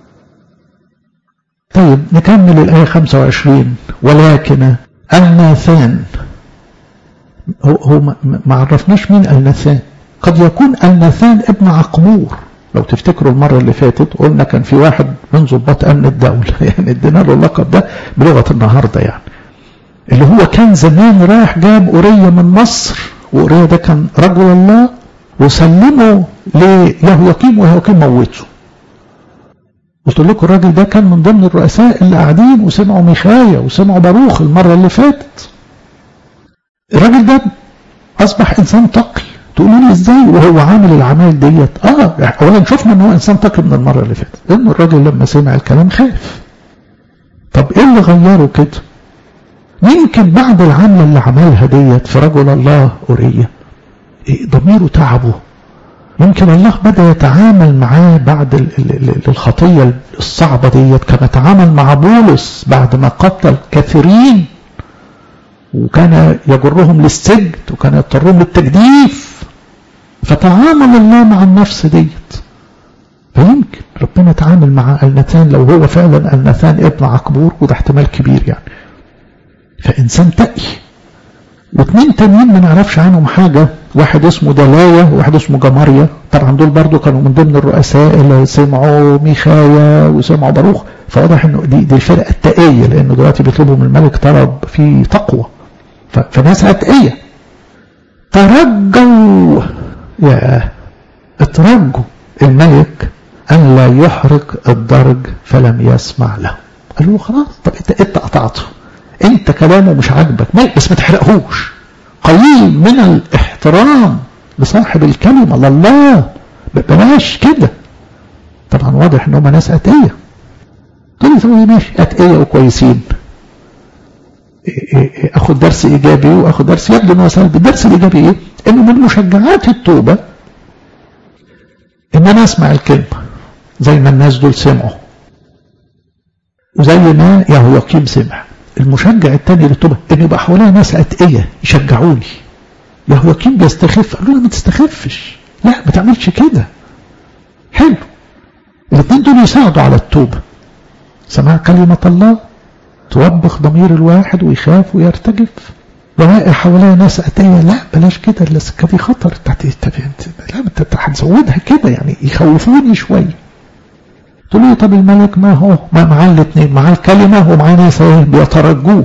طيب نكمل الآية 25 ولكن الناثان هو, هو ما عرفناش مين الناثان قد يكون الناثان ابن عقمور لو تفتكروا المرة اللي فاتت قلنا كان في واحد من ضباط أمن الدولة يعني ادينا له اللقب ده بلغة النهاردة يعني اللي هو كان زمان رايح جاب أورية من مصر وأورية ده كان رجل الله وسلمه ليهوياقيم ويهوياقيم موته قلت لكم الراجل ده كان من ضمن الرؤساء اللي قاعدين وسمعوا ميخايا وسمعوا باروخ المرة اللي فاتت الراجل ده أصبح إنسان تقي تقولوا لي ازاي وهو عامل العمايل ديت اه اولا شفنا ان هو انسان تقي من المره اللي فاتت لان الراجل لما سمع الكلام خاف طب ايه اللي غيره كده يمكن بعد العمله اللي عملها ديت في رجل الله اوريه إيه ضميره تعبه يمكن الله بدا يتعامل معاه بعد الخطيه الصعبه ديت كما تعامل مع بولس بعد ما قتل كثيرين وكان يجرهم للسجن وكان يضطرهم للتجديف فتعامل الله مع النفس ديت فيمكن ربنا تعامل مع النتان لو هو فعلا النتان ابن عقبور وده احتمال كبير يعني فإنسان تقي واثنين تانيين ما نعرفش عنهم حاجة واحد اسمه دلاية وواحد اسمه جماريا طبعا دول برضو كانوا من ضمن الرؤساء اللي سمعوا ميخايا وسمعوا باروخ فواضح انه دي, دي الفرقة التقية لانه دلوقتي بيطلبوا من الملك طلب في تقوى فناس اتقية ترجوا يا اترجوا الملك أن لا يحرق الدرج فلم يسمع له قال له خلاص طب انت انت قطعته انت كلامه مش عاجبك بس ما تحرقهوش قليل من الاحترام لصاحب الكلمة لله بلاش كده طبعا واضح ان هم ناس اتقية تقول لي ماشي اتقية وكويسين اخد درس ايجابي واخد درس يبدو انه سلبي الدرس الايجابي ايه انه من مشجعات التوبة ان انا اسمع الكلمة زي ما الناس دول سمعوا وزي ما يهوياقيم سمع المشجع الثاني للتوبة ان يبقى حواليا ناس اتقية يشجعوني يهوياقيم بيستخف قالوا له ما تستخفش لا ما تعملش كده حلو الاثنين دول يساعدوا على التوبة سماع كلمة الله توبخ ضمير الواحد ويخاف ويرتجف ولاقي حواليا ناس اتقية لا بلاش كده السكه دي خطر تحت لا انت هتزودها كده يعني يخوفوني شويه تقول لي طب الملك ما هو ما معاه الاثنين معاه الكلمه ومعاه ناس ايه بيترجوه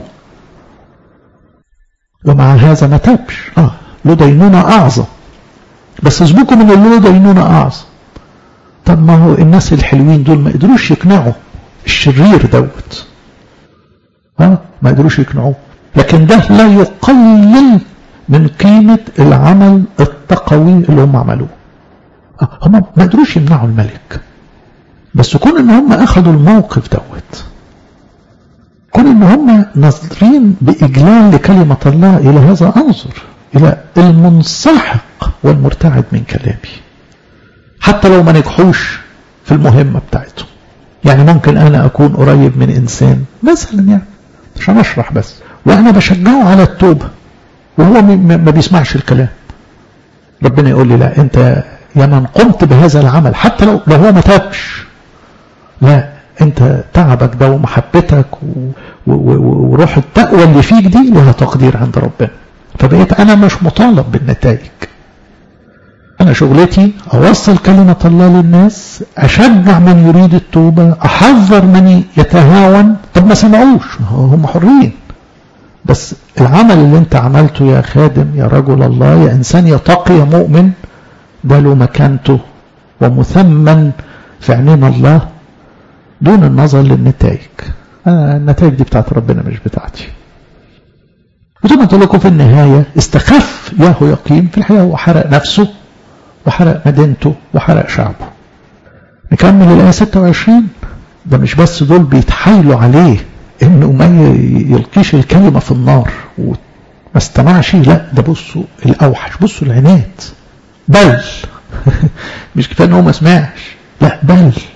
ومع هذا ما تابش اه له دينونه اعظم بس اسبوكم من اللي له دينونه اعظم طب ما هو الناس الحلوين دول ما قدروش يقنعوا الشرير دوت ها ما قدروش يقنعوه لكن ده لا يقلل من قيمة العمل التقوي اللي هم عملوه هم ما قدروش يمنعوا الملك بس كون ان هم اخذوا الموقف دوت كون ان هم ناظرين باجلال لكلمة الله الى هذا انظر الى المنسحق والمرتعد من كلامي حتى لو ما نجحوش في المهمة بتاعتهم يعني ممكن انا اكون قريب من انسان مثلا يعني عشان اشرح بس وانا بشجعه على التوبة وهو ما بيسمعش الكلام ربنا يقول لي لا انت يا من قمت بهذا العمل حتى لو لو هو ما تابش لا انت تعبك ده ومحبتك وروح التقوى اللي فيك دي لها تقدير عند ربنا فبقيت انا مش مطالب بالنتائج انا شغلتي اوصل كلمة الله للناس اشجع من يريد التوبة احذر من يتهاون طب ما سمعوش هم حرين بس العمل اللي انت عملته يا خادم يا رجل الله يا انسان يا تقي يا مؤمن ده له مكانته ومثمن في عينين الله دون النظر للنتائج آه النتائج دي بتاعت ربنا مش بتاعتي وزي ما قلت لكم في النهاية استخف ياهو يقيم في الحقيقة هو حرق نفسه وحرق مدينته وحرق شعبه نكمل الآية 26 ده مش بس دول بيتحايلوا عليه انه ما يلقيش الكلمة في النار وما استمعش لا ده بصوا الاوحش بصوا العناد بل مش كفايه ان هو ما سمعش لا بل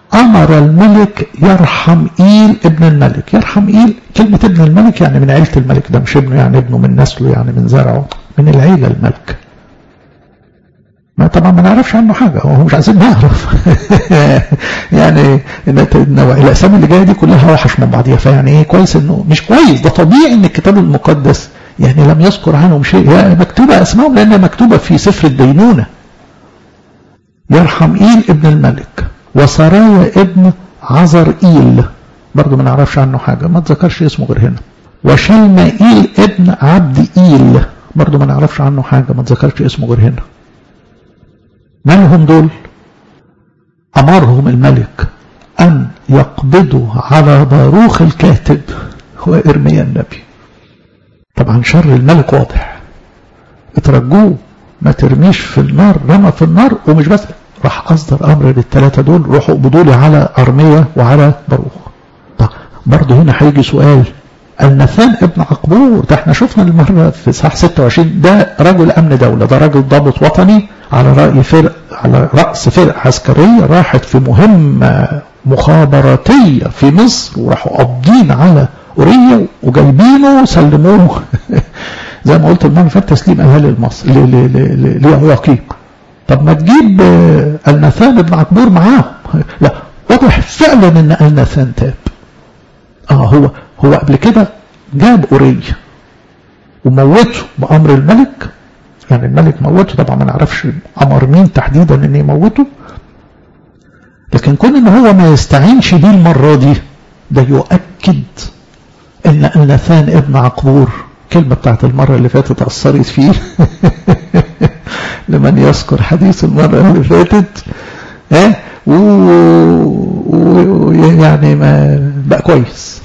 أمر الملك يرحم إيل ابن الملك يرحم إيل كلمة ابن الملك يعني من عيلة الملك ده مش ابنه يعني ابنه من نسله يعني من زرعه من العيلة الملك ما طبعا ما نعرفش عنه حاجة هو مش عايزين نعرف يعني الأسامي اللي جاية دي كلها وحش من بعضيها فيعني ايه كويس انه مش كويس ده طبيعي ان الكتاب المقدس يعني لم يذكر عنهم شيء يعني مكتوبة اسمائهم لانها مكتوبة في سفر الدينونة يرحم إيل ابن الملك وسرايا ابن عذر إيل برضه ما نعرفش عنه حاجة ما تذكرش اسمه غير هنا وشلمائيل ابن عبد إيل برضه ما نعرفش عنه حاجة ما تذكرش اسمه غير هنا من هم دول أمرهم الملك أن يقبضوا على باروخ الكاتب هو إرميا النبي طبعا شر الملك واضح اترجوه ما ترميش في النار رمى في النار ومش بس راح أصدر أمر للثلاثة دول روحوا اقبضوا لي على أرمية وعلى باروخ طب برضه هنا هيجي سؤال النثان ابن عقبور ده احنا شفنا المرة في صح 26 ده رجل أمن دولة ده رجل ضابط وطني على رأي فرق على رأس فرق عسكرية راحت في مهمة مخابراتية في مصر وراحوا قابضين على أورية وجايبينه سلموه زي ما قلت المرة اللي فاتت تسليم أهالي مصر ليهوياقيم طب ما تجيب النثان ابن عقبور معاهم لا واضح فعلا ان النثان تاب اه هو هو قبل كده جاب أورية وموته بأمر الملك يعني الملك موته طبعا ما نعرفش أمر مين تحديدا ان يموته لكن كون ان هو ما يستعينش بيه المرة دي ده يؤكد ان النثان ابن عقبور كلمة بتاعت المرة اللي فاتت أثرت فيه لمن يذكر حديث المرة اللي فاتت ها ويعني ما بقى كويس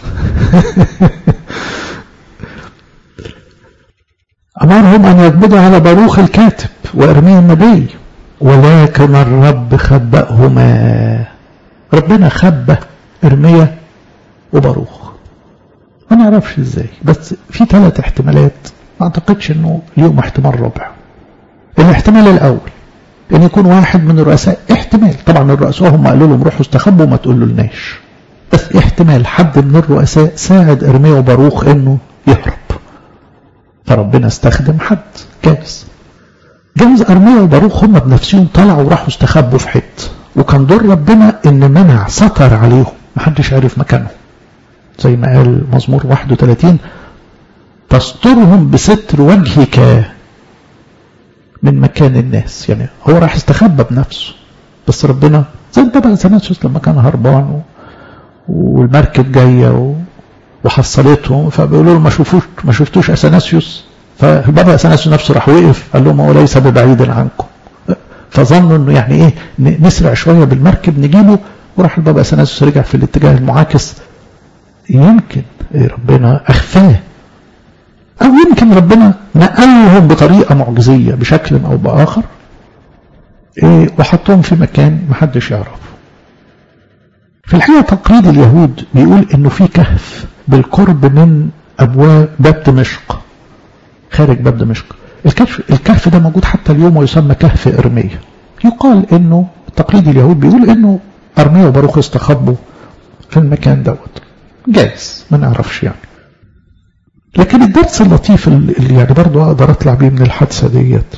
أمرهم أن يقبضوا على باروخ الكاتب وإرميا النبي ولكن الرب خبأهما ربنا خبى إرميا وباروخ ما نعرفش ازاي بس في ثلاث احتمالات ما اعتقدش انه اليوم احتمال رابع الاحتمال الاول ان يكون واحد من الرؤساء احتمال طبعا الرؤساء هم قالوا لهم روحوا استخبوا وما تقولوا لناش بس احتمال حد من الرؤساء ساعد ارميا وباروخ انه يهرب فربنا استخدم حد جايز جايز ارميا وباروخ هم بنفسهم طلعوا وراحوا استخبوا في حته وكان دور ربنا ان منع سطر عليهم محدش عرف مكانهم زي ما قال مزمور 31 تسترهم بستر وجهك من مكان الناس يعني هو راح استخبى بنفسه بس ربنا زي بابا اثناسيوس لما كان هربان و... والمركب جايه و... وحصلتهم فبيقولوا له ما شوفوش ما شفتوش اثناسيوس فالبابا اثناسيوس نفسه راح وقف قال لهم هو ليس ببعيد عنكم فظنوا انه يعني ايه نسرع شويه بالمركب نجيبه وراح البابا اثناسيوس رجع في الاتجاه المعاكس يمكن ربنا أخفاه أو يمكن ربنا نقلهم بطريقة معجزية بشكل أو بآخر إيه وحطهم في مكان محدش يعرفه في الحقيقة تقليد اليهود بيقول إنه في كهف بالقرب من أبواب باب دمشق خارج باب دمشق الكهف, الكهف ده موجود حتى اليوم ويسمى كهف إرمية يقال إنه تقليد اليهود بيقول إنه أرميا وباروخ استخبوا في المكان دوت جايز ما نعرفش يعني لكن الدرس اللطيف اللي يعني برضو اقدر اطلع بيه من الحادثه ديت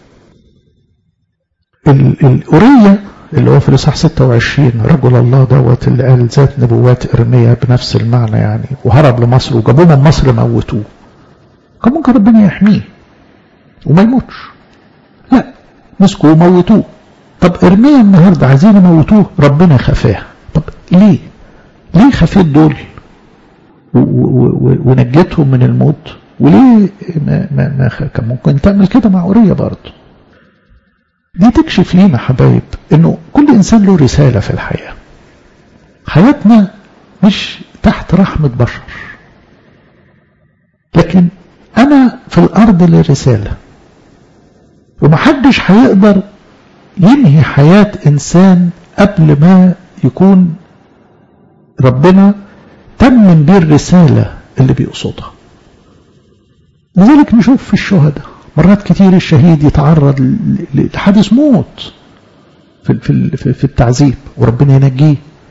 الأورية اللي هو في الإصحاح 26 رجل الله دوت اللي قال ذات نبوات إرميا بنفس المعنى يعني وهرب لمصر وجابوه من مصر موتوه كان ممكن ربنا يحميه وما يموتش لا مسكوه وموتوه طب إرميا النهارده عايزين يموتوه ربنا خفاه طب ليه؟ ليه خفيت دول ونجيتهم من الموت وليه ما, ما, ما كان ممكن تعمل كده مع أورية برضه دي تكشف لينا حبايب انه كل انسان له رسالة في الحياة حياتنا مش تحت رحمة بشر لكن انا في الارض لرسالة ومحدش هيقدر ينهي حياة انسان قبل ما يكون ربنا تمم بيه الرسالة اللي بيقصدها لذلك نشوف في الشهداء مرات كتير الشهيد يتعرض لحادث موت في في في التعذيب وربنا ينجيه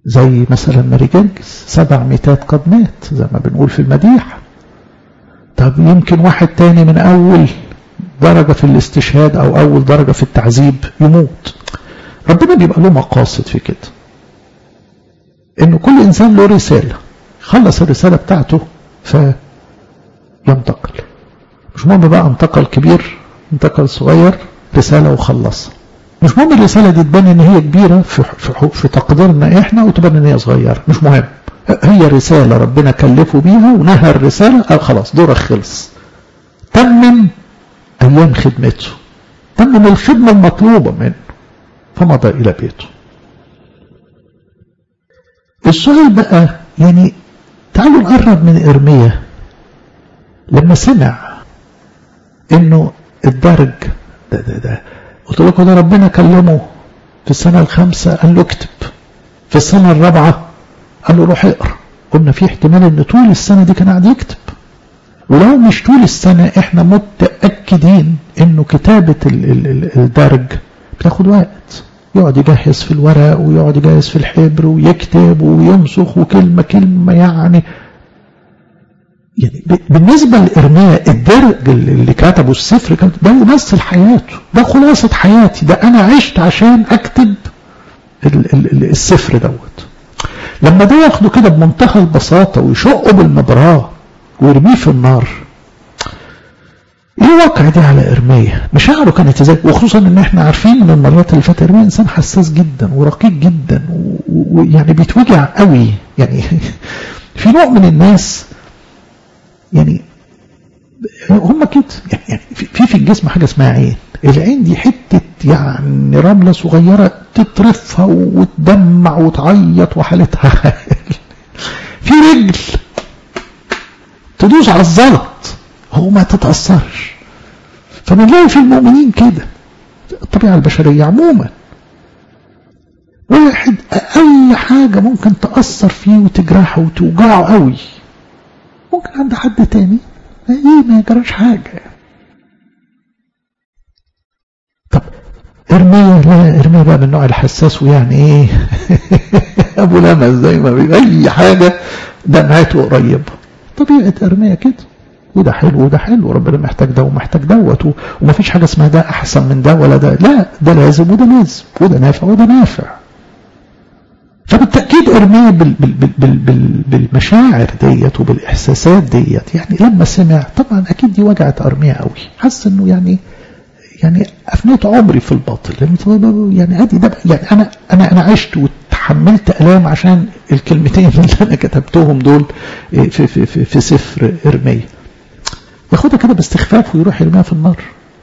زي مثلا ماري جرجس سبع ميتات قد مات زي ما بنقول في المديح طب يمكن واحد تاني من أول درجة في الاستشهاد أو أول درجة في التعذيب يموت ربنا بيبقى له مقاصد في كده إنه كل إنسان له رسالة خلص الرسالة بتاعته فينتقل مش مهم بقى انتقل كبير انتقل صغير رسالة وخلصها مش مهم الرسالة دي تبان ان هي كبيرة في, في, في تقديرنا احنا وتبان ان هي صغيرة مش مهم هي رسالة ربنا كلفه بيها ونهى الرسالة قال خلاص دورك خلص تمم ايام خدمته تمم الخدمة المطلوبة منه فمضى الى بيته السؤال بقى يعني تعالوا نقرب من ارميا لما سمع انه الدرج ده ده ده قلت لكم ده ربنا كلمه في السنة الخامسة قال له اكتب في السنة الرابعة قال له روح اقرا قلنا في احتمال ان طول السنة دي كان قاعد يكتب ولو مش طول السنة احنا متأكدين انه كتابة الدرج بتاخد وقت يقعد يجهز في الورق ويقعد يجهز في الحبر ويكتب وينسخ وكلمة كلمة يعني يعني بالنسبة لإرميا الدرج اللي كتبه السفر كان ده يمثل حياته ده خلاصة حياتي ده أنا عشت عشان أكتب السفر دوت لما ده ياخده كده بمنتهى البساطة ويشقه بالمبراة ويرميه في النار ايه الواقع دي على ارميا مشاعره كانت ازاي وخصوصا ان احنا عارفين من المرات اللي فاتت ارميا انسان حساس جدا ورقيق جدا ويعني بيتوجع قوي يعني في نوع من الناس يعني هم كده يعني في في الجسم حاجه اسمها عين العين دي حته يعني رمله صغيره تطرفها وتدمع وتعيط وحالتها في رجل تدوس على الزلط هو ما تتأثرش فبنلاقي في المؤمنين كده الطبيعة البشرية عموما واحد أقل حاجة ممكن تأثر فيه وتجرحه وتوجعه قوي ممكن عند حد تاني ايه ما يجراش حاجة طب ارميا لا ارميا بقى من النوع الحساس ويعني ايه ابو لمس زي ما بيقول اي حاجة دمعته قريبة طبيعة ارميا كده وده حلو وده حلو ربنا محتاج ده ومحتاج دوت ومفيش حاجة اسمها ده أحسن من ده ولا ده لا ده لازم وده لازم وده نافع وده نافع فبالتأكيد ارميا بال بال بال بال بال بالمشاعر ديت وبالإحساسات ديت يعني لما سمع طبعا أكيد دي وجعت ارميا قوي حس إنه يعني يعني أفنيت عمري في الباطل يعني ادي ده يعني أنا أنا أنا عشت وتحملت آلام عشان الكلمتين اللي أنا كتبتهم دول في في في, في سفر ارميا ياخدها كده باستخفاف ويروح يرميها في النار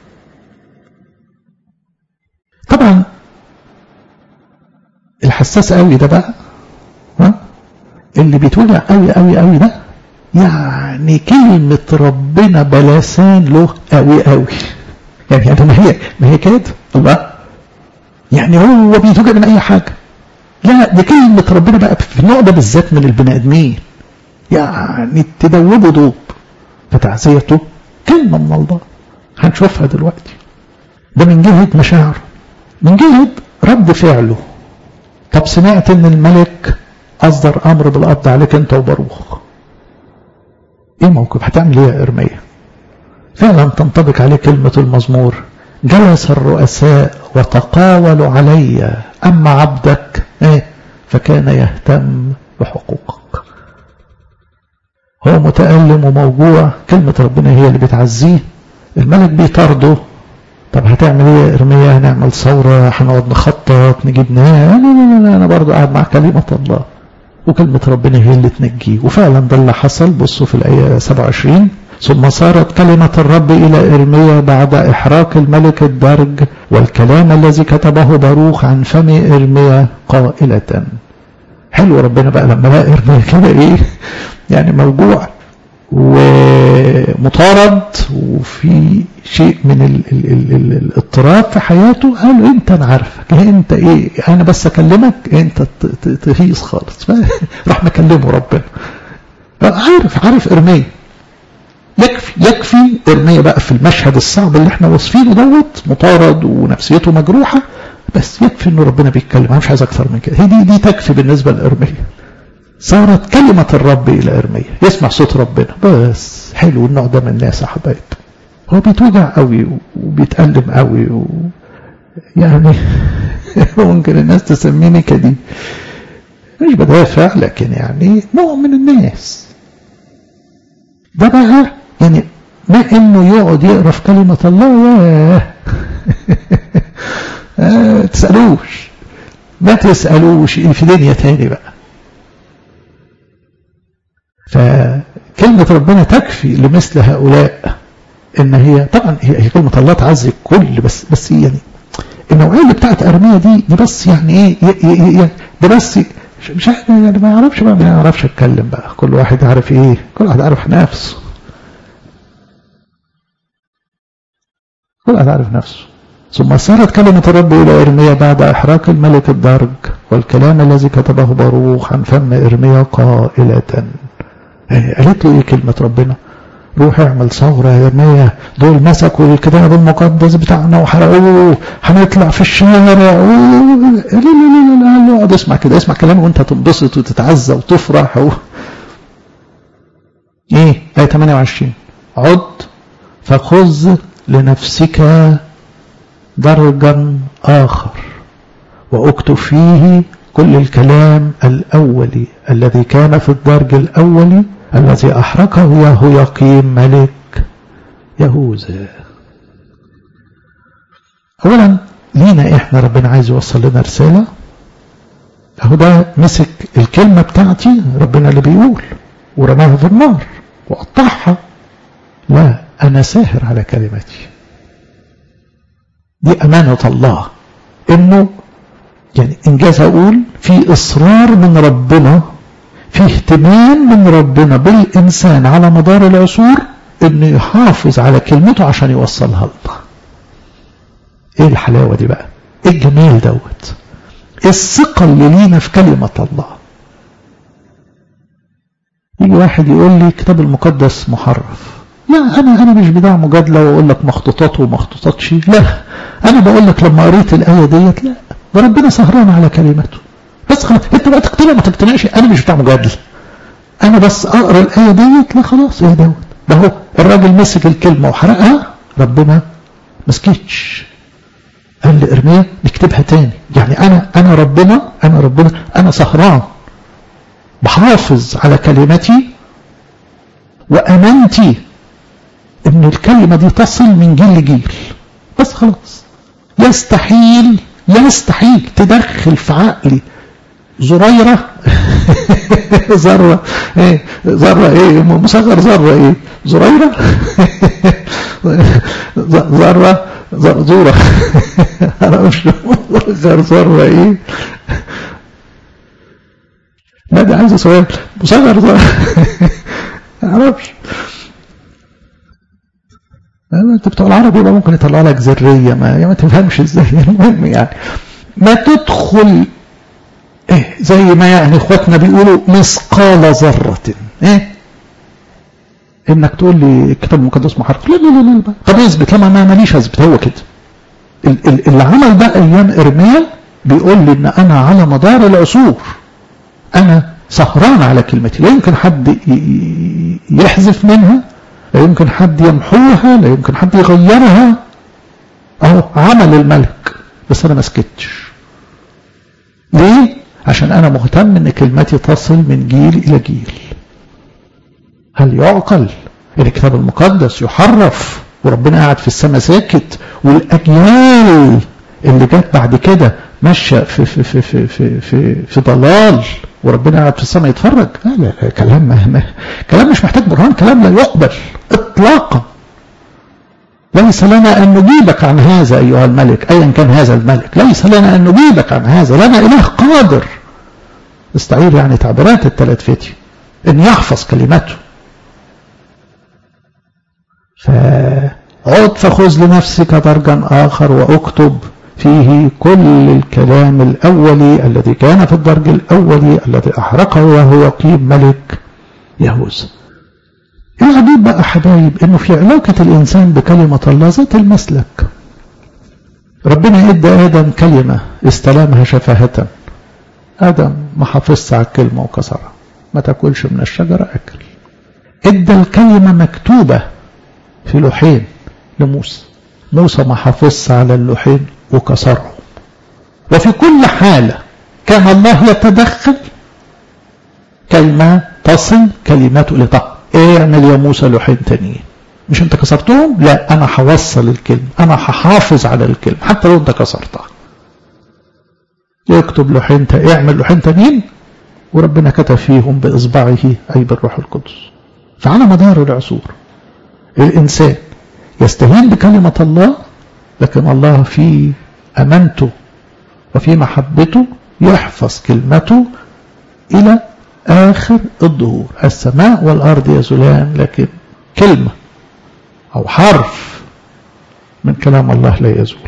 طبعا الحساس قوي ده بقى ها اللي بيتوجع قوي قوي قوي ده يعني كلمة ربنا بلسان له قوي قوي يعني يعني ما هي ما هي كده الله يعني هو بيتوجع من اي حاجة لا دي كلمة ربنا بقى في النوع ده بالذات من البني ادمين يعني تدوبه دوب فتعزيته كلمة من الله هنشوفها دلوقتي ده من جهة مشاعره من جهة رد فعله طب سمعت ان الملك اصدر امر بالقبض عليك انت وباروخ ايه موقف هتعمل ايه يا ارميا فعلا تنطبق عليه كلمة المزمور جلس الرؤساء وتقاولوا علي اما عبدك ايه فكان يهتم بحقوقك هو متألم وموجوع كلمة ربنا هي اللي بتعزيه الملك بيطارده طب هتعمل ايه يا ارميا هنعمل ثورة هنقعد نخطط نجيب ناس لا لا لا, لا انا برضو قاعد مع كلمة الله وكلمة ربنا هي اللي تنجيه وفعلا ده اللي حصل بصوا في الآية 27 ثم صارت كلمة الرب إلى إرميا بعد إحراق الملك الدرج والكلام الذي كتبه باروخ عن فم إرميا قائلة حلو ربنا بقى لما لقى إرميا كده إيه يعني موجوع ومطارد وفي شيء من ال ال ال ال الاضطراب في حياته قال له انت انا عارفك انت ايه انا بس اكلمك انت تهيص خالص راح مكلمه ربنا عارف عارف ارميا يكفي يكفي ارميا بقى في المشهد الصعب اللي احنا واصفينه دوت مطارد ونفسيته مجروحه بس يكفي ان ربنا بيتكلم انا مش عايز اكثر من كده هي دي دي تكفي بالنسبه لارميا صارت كلمه الرب الى ارميا يسمع صوت ربنا بس حلو النوع ده من الناس يا حبايب هو بيتوجع قوي وبيتألم قوي و... يعني ممكن الناس تسميني كدي مش بدافع لكن يعني نوع من الناس ده بقى يعني ما انه يقعد يقرا في كلمه الله ياه آه تسالوش ما تسالوش في دنيا تاني بقى فكلمه ربنا تكفي لمثل هؤلاء ان هي طبعا هي, هي كلمه الله تعزي الكل بس بس يعني النوعيه اللي بتاعت ارميه دي دي بس يعني ايه يعني ده بس مش عارف يعني ما يعرفش بقى ما يعرفش اتكلم بقى كل واحد عارف ايه كل واحد عارف نفسه كل واحد عارف نفسه ثم صارت كلمة الرب إلى إرميا بعد إحراق الملك الدرج والكلام الذي كتبه باروخ عن فم إرميا قائلة يعني قالت له إيه كلمة ربنا روح اعمل ثورة يا إرميا دول مسكوا الكتاب المقدس بتاعنا وحرقوه هنطلع في الشارع لا لا لا لا اقعد اسمع كده اسمع كلامي وانت تنبسط وتتعزى وتفرح و... ايه آية 28 عد فخذ لنفسك درجا آخر واكتب فيه كل الكلام الأولي الذي كان في الدرج الأولي الذي أحرقه يهوياقيم ملك يهوذا أولا لينا إحنا ربنا عايز يوصل لنا رسالة أهو ده مسك الكلمة بتاعتي ربنا اللي بيقول ورماها في النار وقطعها لا أنا ساهر على كلمتي دي أمانة الله إنه يعني إنجاز أقول في إصرار من ربنا في اهتمام من ربنا بالإنسان على مدار العصور إنه يحافظ على كلمته عشان يوصلها لنا إيه الحلاوة دي بقى إيه الجمال دوت الثقة اللي لينا في كلمة الله يجي واحد يقول لي الكتاب المقدس محرف لا أنا أنا مش بتاع مجادلة وأقول لك مخطوطات ومخطوطاتش لا أنا بقول لك لما قريت الآية ديت لا ده ربنا سهران على كلمته بس خلاص انت بقى تقتنع ما تقتنعش انا مش بتاع مجادله انا بس اقرا الايه ديت لا خلاص ايه دوت ده هو الراجل مسك الكلمه وحرقها ربنا ما سكتش قال لارميا نكتبها تاني يعني انا انا ربنا انا ربنا انا سهران بحافظ على كلمتي وامانتي ان الكلمه دي تصل من جيل لجيل بس خلاص يستحيل يستحيل تدخل في عقلي زريرة ذرة ايه ذرة ايه مصغر ذرة ايه زريرة ذرة زرزورة انا مش مصغر ذرة ايه لا ده عايز سؤال مصغر ذرة معرفش انت بتوع العربي يبقى ممكن يطلع لك ذريه ما يعني ما تفهمش ازاي المهم يعني ما تدخل إيه زي ما يعني اخواتنا بيقولوا مثقال ذرة ايه انك تقول لي الكتاب المقدس محرف لا لا لا لا طب اثبت لما ما ماليش اثبت هو كده اللي عمل ده ايام ارميا بيقول لي ان انا على مدار العصور انا سهران على كلمتي لا يمكن حد يحذف منها لا يمكن حد يمحوها لا يمكن حد يغيرها اهو عمل الملك بس انا ما سكتش ليه عشان انا مهتم ان كلمتي تصل من جيل الى جيل هل يعقل ان الكتاب المقدس يحرف وربنا قاعد في السماء ساكت والاجيال اللي جت بعد كده ماشيه في في في في في في, في ضلال وربنا قاعد في السماء يتفرج لا لا, لا كلام مهما كلام مش محتاج برهان كلام لا يقبل اطلاقا ليس لنا أن نجيبك عن هذا أيها الملك أيا كان هذا الملك ليس لنا أن نجيبك عن هذا لنا إله قادر استعير يعني تعبيرات الثلاث فتي أن يحفظ كلمته فعد فخذ لنفسك درجا آخر وأكتب فيه كل الكلام الأولي الذي كان في الدرج الأولي الذي أحرقه وهو يقيم ملك يهوذا العجيب بقى حبايب انه في علاقة الانسان بكلمة الله ذات المسلك ربنا ادى ادم كلمة استلمها شفاهة ادم ما حافظش على الكلمة وكسرها ما تاكلش من الشجرة اكل ادى الكلمة مكتوبة في لوحين لموسى موسى ما حافظش على اللوحين وكسرهم وفي كل حالة كان الله يتدخل كلمة تصل كلمته لطه اعمل يا موسى لوحين تانيين مش انت كسرتهم لا انا هوصل الكلمة انا هحافظ على الكلمة حتى لو انت كسرتها يكتب لوحين اعمل لوحين تانيين وربنا كتب فيهم بإصبعه أي بالروح القدس فعلى مدار العصور الإنسان يستهين بكلمة الله لكن الله في أمانته وفي محبته يحفظ كلمته إلى آخر الظهور السماء والأرض يزولان لكن كلمة أو حرف من كلام الله لا يزول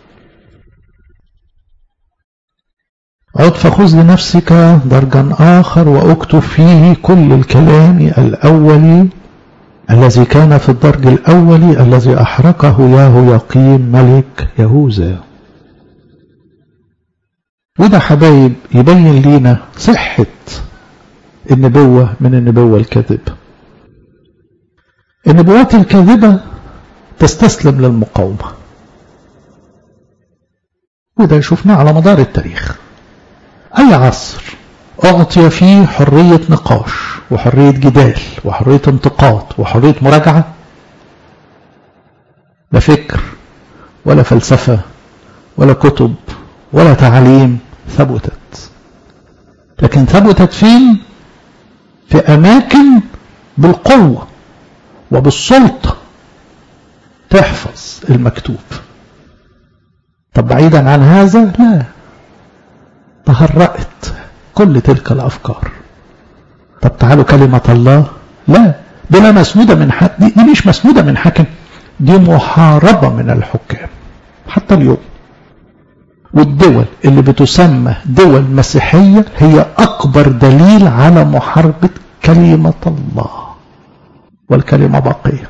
عد فخذ لنفسك درجا آخر واكتب فيه كل الكلام الأول الذي كان في الدرج الأول الذي أحرقه ياهو يقيم ملك يهوذا وده حبايب يبين لينا صحة النبوة من النبوة الكاذبة النبوات الكاذبة تستسلم للمقاومة وده شفناه على مدار التاريخ أي عصر أعطي فيه حرية نقاش وحرية جدال وحرية انتقاد وحرية مراجعة لا فكر ولا فلسفة ولا كتب ولا تعليم ثبتت لكن ثبتت فين في أماكن بالقوة وبالسلطة تحفظ المكتوب طب بعيدا عن هذا لا تهرأت كل تلك الأفكار طب تعالوا كلمة الله لا دي لا مسنودة من حد دي, دي مش مسنودة من حاكم دي محاربة من الحكام حتى اليوم والدول اللي بتسمى دول مسيحية هي أكبر دليل على محاربة كلمة الله والكلمة باقية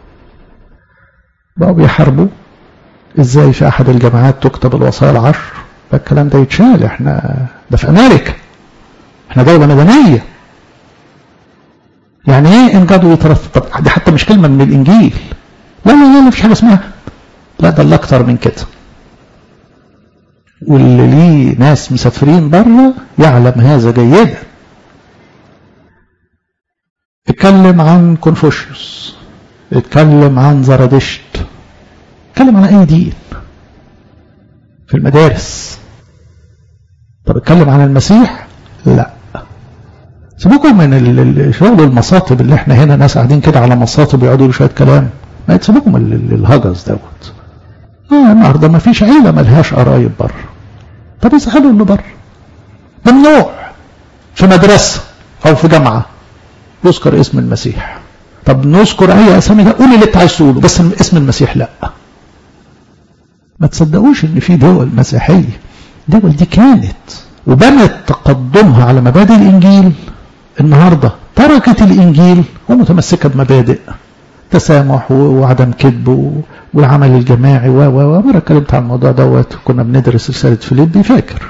بقوا بيحاربوا ازاي في أحد الجامعات تكتب الوصايا العشر الكلام ده يتشال احنا ده في أمريكا احنا دولة مدنية يعني ايه انجادوا يترتب دي حتى مش كلمة من الإنجيل لا لا لا مفيش حاجة اسمها لا ده اللي أكتر من كده واللي ليه ناس مسافرين بره يعلم هذا جيدا اتكلم عن كونفوشيوس اتكلم عن زرادشت اتكلم عن اي دين في المدارس طب اتكلم عن المسيح لا سيبوكم من شغل المصاطب اللي احنا هنا ناس قاعدين كده على مصاطب يقعدوا يقولوا شويه كلام ما تسيبوكم الهجس دوت اه النهارده ما فيش عيله ملهاش قرايب بره طب يسألوا اللي بره ممنوع في مدرسة أو في جامعة يذكر اسم المسيح طب نذكر أي أسامي ده قول اللي أنت عايز تقوله بس اسم المسيح لا ما تصدقوش إن في دول مسيحية دول دي كانت وبنت تقدمها على مبادئ الإنجيل النهاردة تركت الإنجيل ومتمسكة بمبادئ تسامح وعدم كذب والعمل الجماعي و و و مرة اتكلمت عن الموضوع دوت كنا بندرس رسالة فيليبي فاكر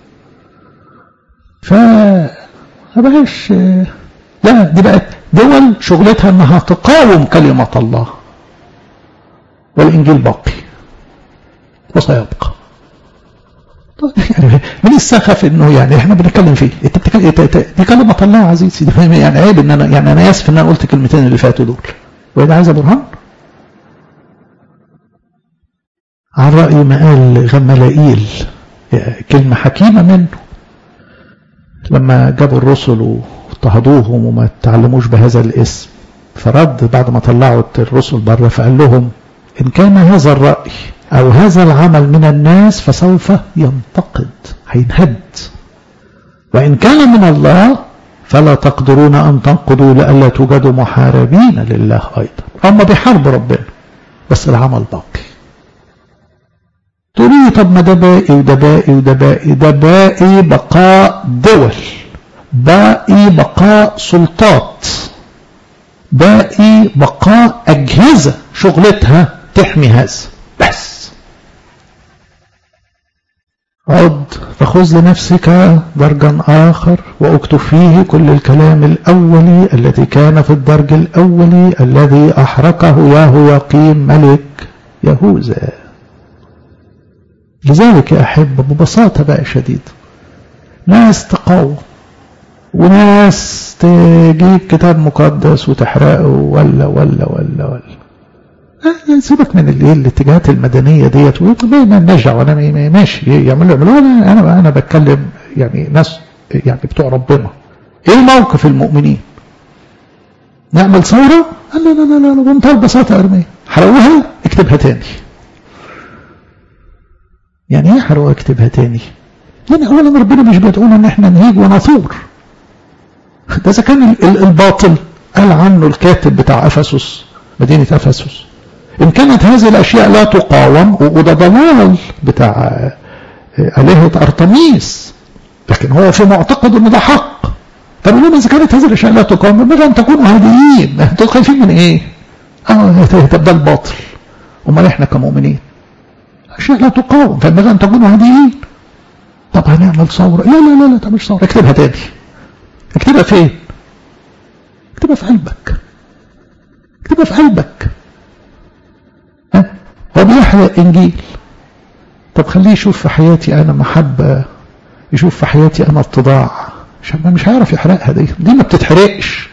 ف بقاش لا دي بقت دول شغلتها انها تقاوم كلمة الله والانجيل باقي وسيبقى يعني من السخف انه يعني احنا بنتكلم فيه انت بتتكلم دي كلمة الله يا عزيزي دي يعني عيب ان انا يعني انا اسف ان انا قلت الكلمتين اللي فاتوا دول وإذا عايز برهان عن رأي ما قال غملائيل كلمة حكيمة منه لما جابوا الرسل واضطهدوهم وما تعلموش بهذا الاسم فرد بعد ما طلعوا الرسل بره فقال لهم إن كان هذا الرأي أو هذا العمل من الناس فسوف ينتقد هينهد وإن كان من الله فلا تقدرون أن تنقضوا لألا توجدوا محاربين لله أيضا هم بيحاربوا ربنا بس العمل باقي تقولي طب ما ده باقي وده باقي وده باقي ده باقي بقاء دول باقي بقاء سلطات باقي بقاء أجهزة شغلتها تحمي هذا بس عد فخذ لنفسك درجا آخر واكتب فيه كل الكلام الأولي الذي كان في الدرج الأولي الذي أحرقه ياهو يقيم ملك يهوذا لذلك يا أحب ببساطة بقى شديد ناس تقاوم وناس تجيب كتاب مقدس وتحرقه ولا ولا ولا ولا سيبك من الايه الاتجاهات المدنيه ديت ما نرجع وانا ماشي يعملوا يعملوا انا انا انا بتكلم يعني ناس يعني بتوع ربنا ايه موقف المؤمنين؟ نعمل ثوره؟ لا لا لا لا بمنتهى البساطه ارميها حرقوها اكتبها تاني يعني ايه حرقوها اكتبها تاني؟ يعني اولا ربنا مش بيدعونا ان احنا نهيج ونثور ده اذا كان الباطل قال عنه الكاتب بتاع افسس مدينه افسس إن كانت هذه الأشياء لا تقاوم وده ضلال بتاع آلهة أرتميس لكن هو في معتقد أن ده حق طب لما إذا كانت هذه الأشياء لا تقاوم ينبغي أن تكونوا هادئين أنتوا خايفين من إيه؟ آه طب ده الباطل أمال إحنا كمؤمنين أشياء لا تقاوم فينبغي أن تكونوا هادئين طب هنعمل ثورة لا لا لا لا طب مش ثورة اكتبها تاني اكتبها فين؟ اكتبها في قلبك اكتبها في قلبك هو بيحرق إنجيل طب خليه يشوف في حياتي أنا محبة يشوف في حياتي أنا اتضاع عشان مش هيعرف يحرقها دي دي ما بتتحرقش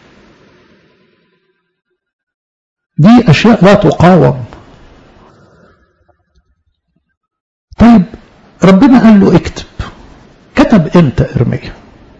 دي أشياء لا تقاوم طيب ربنا قال له اكتب كتب امتى ارميا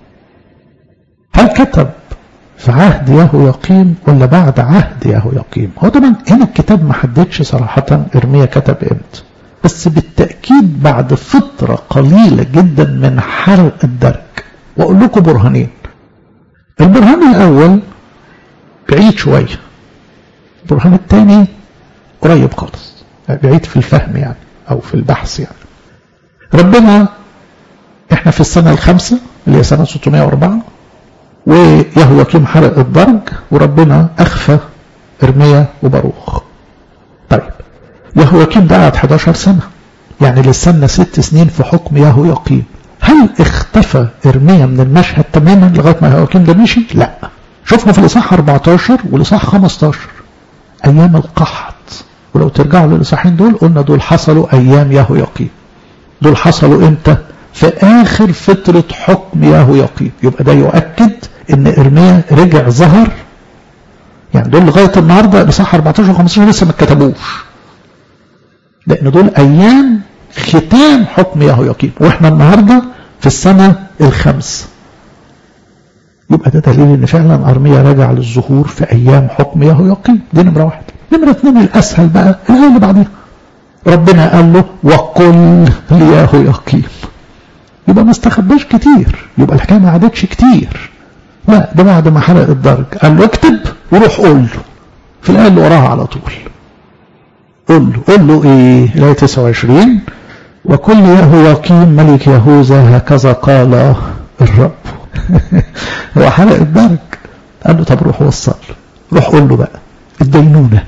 هل كتب في عهد ياهو يقيم ولا بعد عهد ياهو يقيم هو طبعا هنا الكتاب ما حددش صراحة ارميا كتب امتى بس بالتأكيد بعد فترة قليلة جدا من حرق الدرج وأقول لكم برهانين البرهان الأول بعيد شوية البرهان الثاني قريب خالص بعيد في الفهم يعني أو في البحث يعني ربنا احنا في السنة الخامسة اللي هي سنة 604 ويهوكيم حرق الدرج وربنا أخفى إرميا وباروخ طيب يهوكيم ده قعد 11 سنة يعني لسنا ست سنين في حكم يهوياقيم هل اختفى إرميا من المشهد تماما لغاية ما يهوكيم ده مشي؟ لا شفنا في الإصحاح 14 والإصحاح 15 أيام القحط ولو ترجعوا للإصحاحين دول قلنا دول حصلوا أيام يهوياقيم دول حصلوا إمتى؟ في آخر فترة حكم يهوياقيم يبقى ده يؤكد ان ارميا رجع ظهر يعني دول لغايه النهارده الاصحاح 14 و 15 لسه ما اتكتبوش لان دول ايام ختام حكم يهوياقيم واحنا النهارده في السنه الخامسه يبقى ده دليل ان فعلا ارميا رجع للظهور في ايام حكم يهوياقيم دي نمره واحد نمره اثنين الاسهل بقى الايه اللي بعديها ربنا قال له وقل ليهوياقيم يبقى ما استخباش كتير يبقى الحكايه ما عادتش كتير لا ده بعد ما حرق الدرج قال له اكتب وروح قول له في الآية اللي وراها على طول قول له قول له ايه الآية 29 وكل يهوياقيم ملك يهوذا هكذا قال الرب هو حرق الدرج قال له طب روح وصل روح قول له بقى الدينونة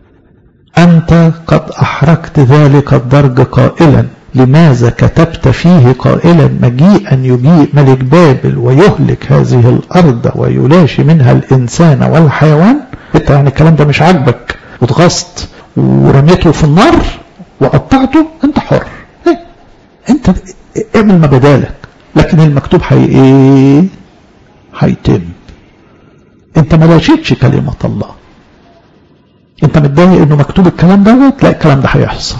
أنت قد أحرقت ذلك الدرج قائلا لماذا كتبت فيه قائلا مجيئا يجيء ملك بابل ويهلك هذه الأرض ويلاشي منها الإنسان والحيوان انت يعني الكلام ده مش عاجبك واتغصت ورميته في النار وقطعته انت حر ايه؟ انت اعمل ما بدالك لكن المكتوب هي ايه هيتم انت ما لاشيتش كلمة الله انت متضايق انه مكتوب الكلام دوت لا الكلام ده هيحصل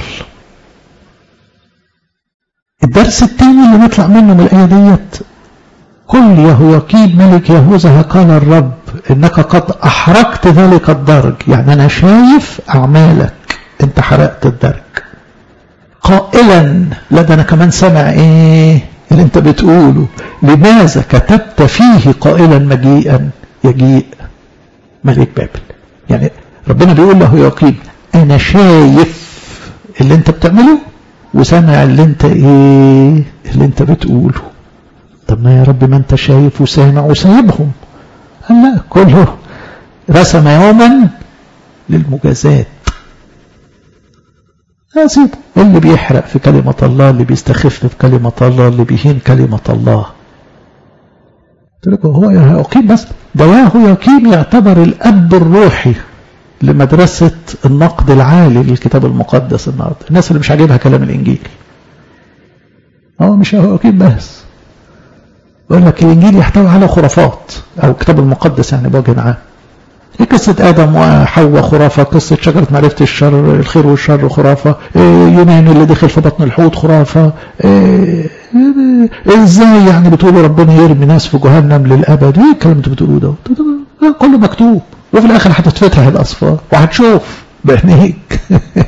الدرس الثاني اللي نطلع منه من الآية ديت كل يهوياقيم ملك يهوذا قال الرب إنك قد أحرقت ذلك الدرج يعني أنا شايف أعمالك أنت حرقت الدرج قائلا لا ده أنا كمان سامع إيه اللي أنت بتقوله لماذا كتبت فيه قائلا مجيئا يجيء ملك بابل يعني ربنا بيقول له يقيم أنا شايف اللي أنت بتعمله وسامع اللي انت ايه اللي انت بتقوله طب ما يا رب ما انت شايف وسامع وسايبهم قال لا كله رسم يوما للمجازات سيبه اللي بيحرق في كلمة الله اللي بيستخف في كلمة الله اللي بيهين كلمة الله قلت لكم هو يقيم بس ده ياهو يقيم يعتبر الأب الروحي لمدرسة النقد العالي للكتاب المقدس النهارده الناس اللي مش عاجبها كلام الإنجيل هو مش ياهو يقيم بس يقول لك الإنجيل يحتوي على خرافات أو الكتاب المقدس يعني بوجه عام إيه قصة آدم وحواء خرافة قصة شجرة معرفة الشر الخير والشر خرافة إيه يونان اللي دخل في بطن الحوت خرافة إيه ازاي يعني بتقولوا ربنا يرمي ناس في جهنم للأبد ايه الكلام اللي بتقولوه ده كله مكتوب وفي الآخر هتتفتح الأصفار وهتشوف بعينيك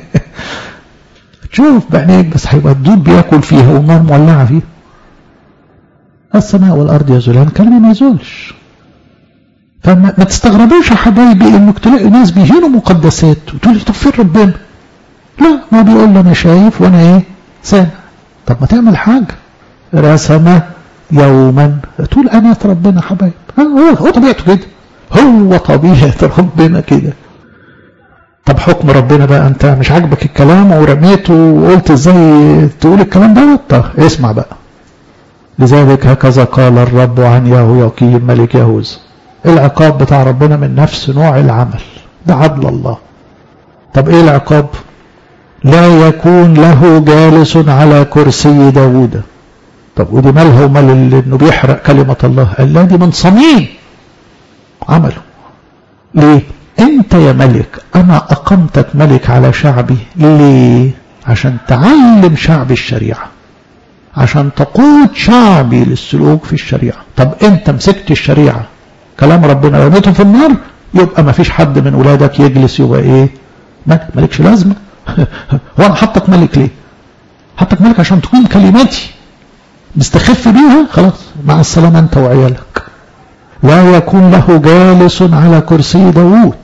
تشوف بعينيك بس هيبقى الدود بياكل فيها والنار مولعة فيها السماء والأرض يزولان كلمة ما يزولش فما ما تستغربوش يا حبايبي انك تلاقي ناس بيهينوا مقدسات وتقول لي طب فين ربنا؟ لا ما بيقول لي انا شايف وانا ايه؟ سامع طب ما تعمل حاجه رسم يوما طول أناة ربنا حبايب هو هو طبيعته كده هو طبيعة ربنا كده طب حكم ربنا بقى انت مش عاجبك الكلام ورميته وقلت ازاي تقول الكلام ده طب اسمع بقى لذلك هكذا قال الرب عن يهو يقيم ملك يهوذا العقاب بتاع ربنا من نفس نوع العمل ده عدل الله طب ايه العقاب لا يكون له جالس على كرسي داوود طب ودي مالها ومال انه بيحرق كلمة الله قال لا دي من صميم عمله ليه انت يا ملك انا اقمتك ملك على شعبي ليه عشان تعلم شعبي الشريعة عشان تقود شعبي للسلوك في الشريعة طب انت مسكت الشريعة كلام ربنا رميته في النار يبقى ما فيش حد من ولادك يجلس يبقى ايه مالكش لازمة هو انا حطك ملك ليه حطك ملك عشان تكون كلماتي مستخف بيها خلاص مع السلامة انت وعيالك لا يكون له جالس على كرسي داوود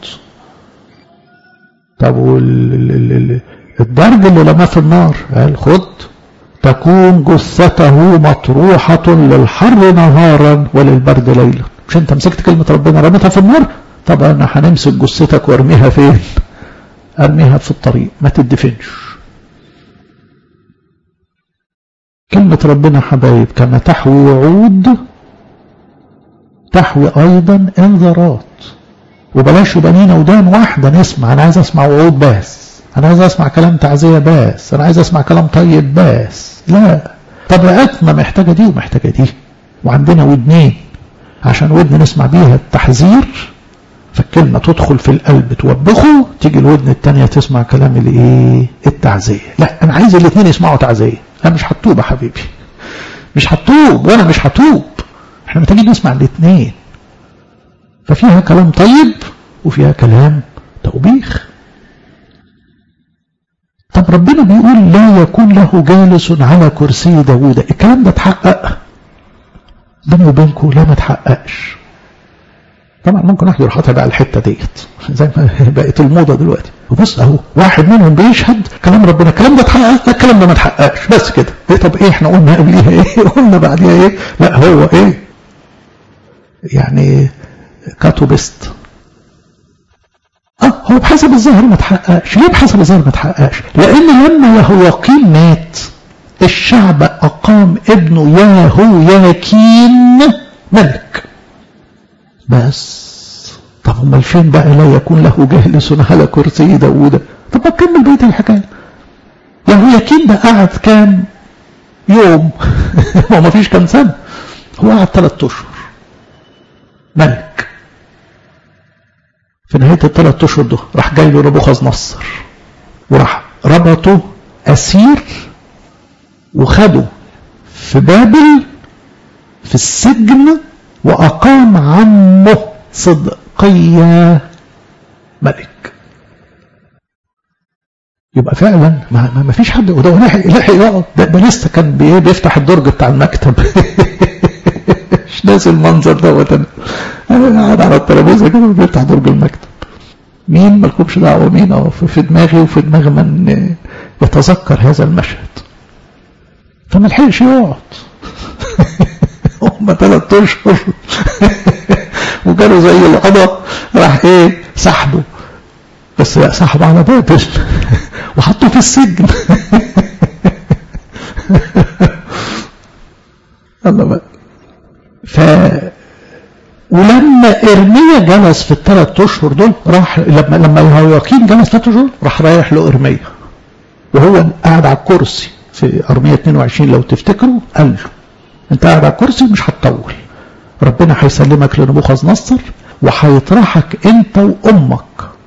طب الدرج اللي لماه في النار قال خد تكون جثته مطروحة للحر نهارا وللبرد ليلا مش انت مسكت كلمة ربنا رميتها في النار طب انا هنمسك جثتك وارميها فين ارميها في الطريق ما تدفنش كلمة ربنا حبايب كما تحوي وعود تحوي أيضا انذارات وبلاش يبقى لينا ودان واحدة نسمع أنا عايز أسمع وعود بس أنا عايز أسمع كلام تعزية بس أنا عايز أسمع كلام طيب بس لا طب رئتنا محتاجة دي ومحتاجة دي وعندنا ودنين عشان ودن نسمع بيها التحذير فالكلمة تدخل في القلب توبخه تيجي الودن التانية تسمع كلام الايه التعزية لا انا عايز الاثنين يسمعوا تعزية انا مش هتوب يا حبيبي مش هتوب وانا مش هتوب احنا محتاجين نسمع الاثنين ففيها كلام طيب وفيها كلام توبيخ طب ربنا بيقول لا يكون له جالس على كرسي داوود الكلام ده اتحقق بيني وبينكم لا ما اتحققش طبعا ممكن واحد يروح قاطع بقى الحته ديت زي ما بقت الموضه دلوقتي وبص اهو واحد منهم بيشهد كلام ربنا الكلام ده اتحقق لا الكلام ده ما اتحققش بس كده إيه طب ايه احنا قلنا قبليها ايه قلنا بعديها ايه لا هو ايه يعني كاتوبست اه هو بحسب الظاهر ما اتحققش ليه بحسب الظاهر ما اتحققش لان لما يهوياقين مات الشعب اقام ابنه ياهوياكين ملك بس طب امال فين بقى لا يكون له جالس على كرسي داوود طب ما تكمل بقيه الحكايه يهوياكين ده قعد كام يوم هو ما فيش كام سنه هو قعد ثلاث اشهر ملك في نهايه الثلاث اشهر ده راح جاي له نبوخذ نصر وراح ربطه اسير وخده في بابل في السجن وأقام عمه صدقية ملك يبقى فعلا ما, ما فيش حد وده لحق لحق يقعد ده, ده لسه كان بي بيفتح الدرج بتاع المكتب مش ناسي المنظر دوت انا انا قاعد على الترابيزه كده بيفتح درج المكتب مين مالكمش دعوه مين اه في دماغي وفي دماغ من يتذكر هذا المشهد فما لحقش يقعد هم ثلاث اشهر وجاله زي القضاء راح ايه سحبه بس سحب على بابل وحطه في السجن الله بقى ف ولما ارميا جلس في الثلاث اشهر دول راح لما لما يهوياكين جلس ثلاث اشهر راح رايح له ارميا وهو قاعد على الكرسي في ارميا 22 لو تفتكروا قال له انت قاعد على الكرسي مش هتطول ربنا هيسلمك لنبوخذ نصر وهيطرحك انت وامك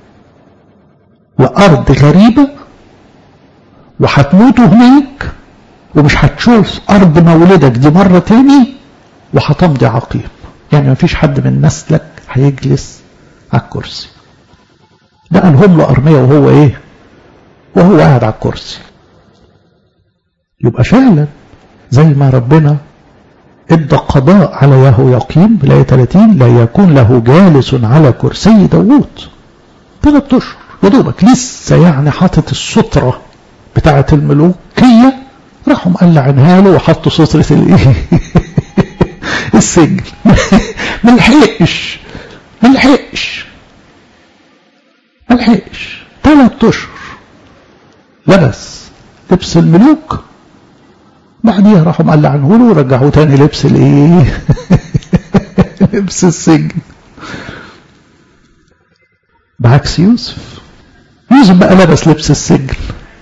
وارض غريبه وهتموتوا هناك ومش هتشوف ارض مولدك دي مره تاني وهتمضي عقيم يعني ما فيش حد من نسلك هيجلس على الكرسي ده قالهم له ارميا وهو ايه وهو قاعد على الكرسي يبقى فعلا زي ما ربنا ادى قضاء على يهوياقيم بلاية 30 لا يكون له جالس على كرسي داوود ثلاث اشهر يا دوبك لسه يعني حاطط السترة بتاعة الملوكية راحوا مقلعينها له وحطوا سترة الايه السجن ما لحقش ما لحقش ما لحقش ثلاث اشهر لبس لبس الملوك بعديها راحوا مقلعينه له ورجعوه تاني لبس الايه لبس السجن بعكس يوسف يوسف بقى لبس لبس السجن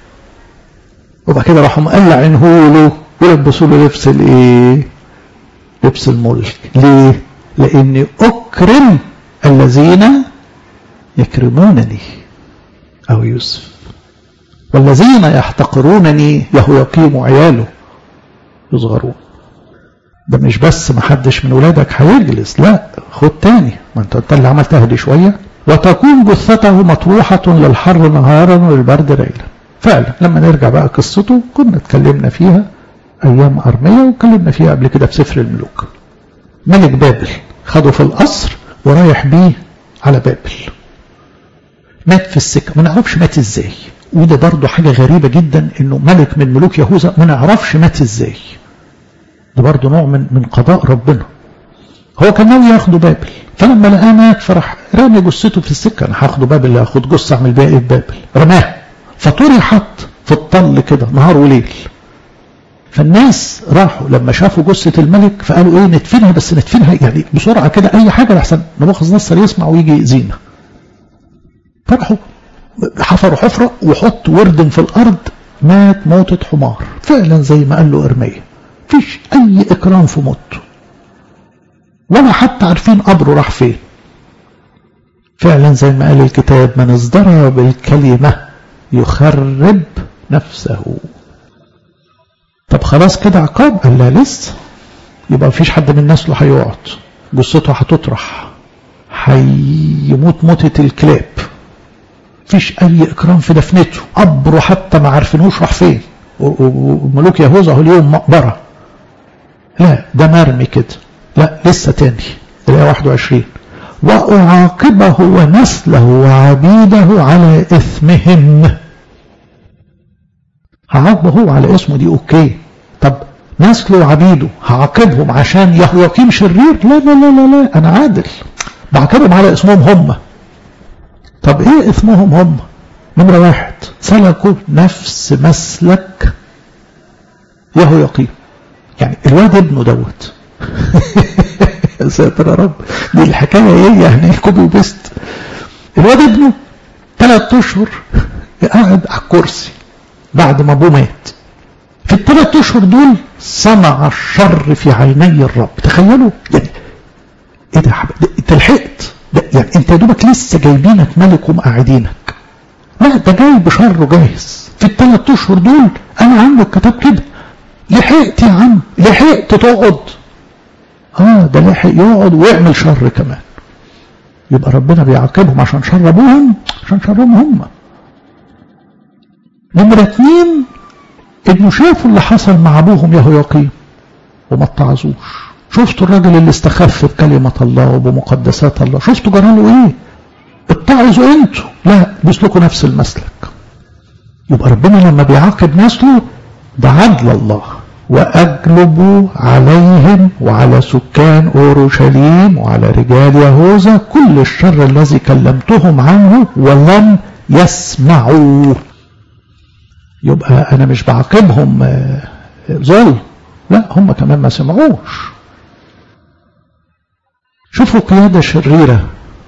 وبعد كده راحوا مقلعينه له ويلبسوا له لبس الايه لبس الملك ليه لاني اكرم الذين يكرمونني او يوسف والذين يحتقرونني يهويقيم وعياله يصغرون ده مش بس ما حدش من ولادك هيجلس لا خد تاني ما انت انت اللي عملتها دي شويه وتكون جثته مطروحه للحر نهارا وللبرد ليلا فعلا لما نرجع بقى قصته كنا اتكلمنا فيها ايام ارميه واتكلمنا فيها قبل كده في سفر الملوك ملك بابل خده في القصر ورايح بيه على بابل مات في السكه ما نعرفش مات ازاي وده برضه حاجة غريبة جدا انه ملك من ملوك يهوذا ما نعرفش مات ازاي ده برضه نوع من من قضاء ربنا هو كان ناوي ياخده بابل فلما لقاه مات فراح رامي جثته في السكه انا هاخده بابل هاخد جثه اعمل بيها ايه في بابل رماه فطرحت في الطل كده نهار وليل فالناس راحوا لما شافوا جثه الملك فقالوا ايه ندفنها بس ندفنها يعني بسرعه كده اي حاجه لحسن نبوخذ نصر يسمع ويجي يأذينا فراحوا حفروا حفرة وحط ورد في الأرض مات موتة حمار فعلا زي ما قال له إرميا فيش أي إكرام في موته ولا حتى عارفين قبره راح فين فعلا زي ما قال الكتاب من ازدرى بالكلمة يخرب نفسه طب خلاص كده عقاب قال لا لسه يبقى مفيش حد من نسله هيقعد جثته هتطرح هيموت موتة الكلاب فيش اي اكرام في دفنته قبره حتى ما عارفينوش راح فين وملوك يهوذا هو اليوم مقبره لا ده مرمي كده لا لسه تاني الايه 21 واعاقبه ونسله وعبيده على اثمهم هعاقبه هو على اسمه دي اوكي طب نسله وعبيده هعاقبهم عشان يهوياقيم شرير لا لا لا لا لا انا عادل بعاقبهم على اسمهم هم طب ايه اسمهم هم نمرة واحد سلكوا نفس مسلك يهوياقيم يعني الواد ابنه دوت يا ساتر يا رب دي الحكاية ايه يعني الكوبي وبيست الواد ابنه ثلاث اشهر قاعد على الكرسي بعد ما ابوه مات في الثلاث اشهر دول صنع الشر في عيني الرب تخيلوا يعني ايه ده انت لحقت ده يعني انت يا دوبك لسه جايبينك ملك ومقعدينك لا ده جاي بشره جاهز في الثلاث اشهر دول انا عامل الكتاب كده لحقت يا عم لحقت تقعد اه ده لحق يقعد ويعمل شر كمان يبقى ربنا بيعاقبهم عشان شر ابوهم عشان شرهم هم نمرة اتنين انه شافوا اللي حصل مع ابوهم يهوياقيم وما اتعظوش شفتوا الراجل اللي استخف بكلمة الله وبمقدسات الله شفتوا جراله ايه اتعظوا انتوا لا بيسلكوا نفس المسلك يبقى ربنا لما بيعاقب نسله ده عدل الله وأجلب عليهم وعلى سكان أورشليم وعلى رجال يهوذا كل الشر الذي كلمتهم عنه ولم يسمعوا يبقى أنا مش بعاقبهم ظلم لا هم كمان ما سمعوش شوفوا قيادة شريرة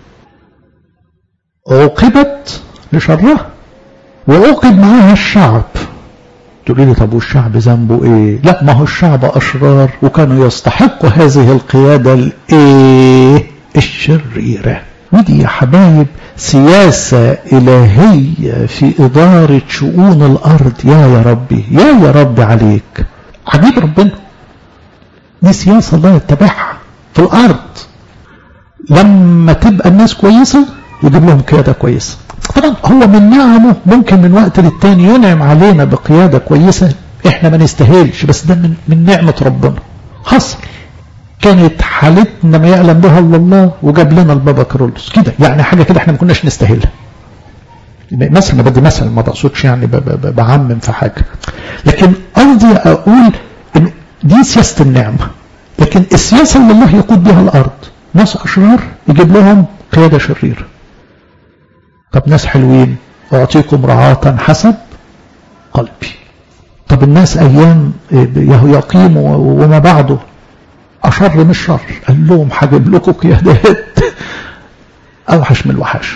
عوقبت لشرها وعوقب معاها الشعب تقولي لي طب والشعب ذنبه ايه لا ما هو الشعب اشرار وكانوا يستحقوا هذه القيادة الايه الشريرة ودي يا حبايب سياسة إلهية في إدارة شؤون الأرض يا يا ربي يا يا ربي عليك عجيب ربنا دي سياسة الله يتبعها في الأرض لما تبقى الناس كويسة يجيب لهم قيادة كويسة طبعا هو من نعمه ممكن من وقت للتاني ينعم علينا بقيادة كويسة احنا ما نستاهلش بس ده من, من نعمة ربنا حصل كانت حالتنا ما يعلم بها الا الله وجاب لنا البابا كارولوس كده يعني حاجة كده احنا ما كناش نستاهلها مثلا بدي مثلا ما بقصدش يعني بعمم في حاجة لكن قصدي اقول ان دي سياسة النعمة لكن السياسة اللي الله يقود بها الارض ناس اشرار يجيب لهم قيادة شريرة طب ناس حلوين أعطيكم رعاة حسب قلبي طب الناس أيام يقيم وما بعده أشر من الشر قال لهم هجيب لكم قيادات أوحش من الوحش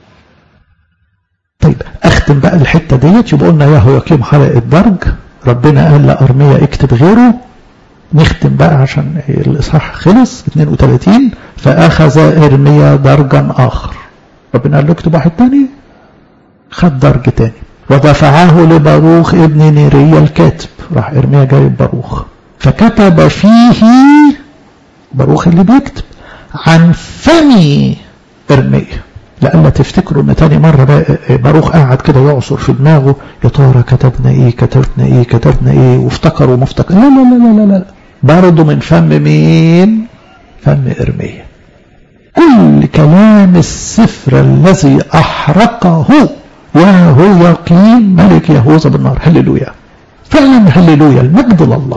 طيب أختم بقى الحتة ديت يبقى قلنا ياهو يقيم حلقة درج ربنا قال لأرميا اكتب غيره نختم بقى عشان الإصحاح خلص 32 فأخذ إرميا درجا آخر ربنا قال له اكتب واحد تاني خد درج تاني ودفعه لباروخ ابن نيريا الكاتب راح ارميا جايب باروخ فكتب فيه باروخ اللي بيكتب عن فمي ارميا لألا تفتكروا ان تاني مرة بقى باروخ قاعد كده يعصر في دماغه يا ترى كتبنا ايه كتبنا ايه كتبنا ايه وافتكر وما افتكر لا لا لا لا لا برضه من فم مين فم ارميا كل كلام السفر الذي أحرقه وهو يقيم ملك يهوذا بالنار هللويا فعلا هللويا المجد لله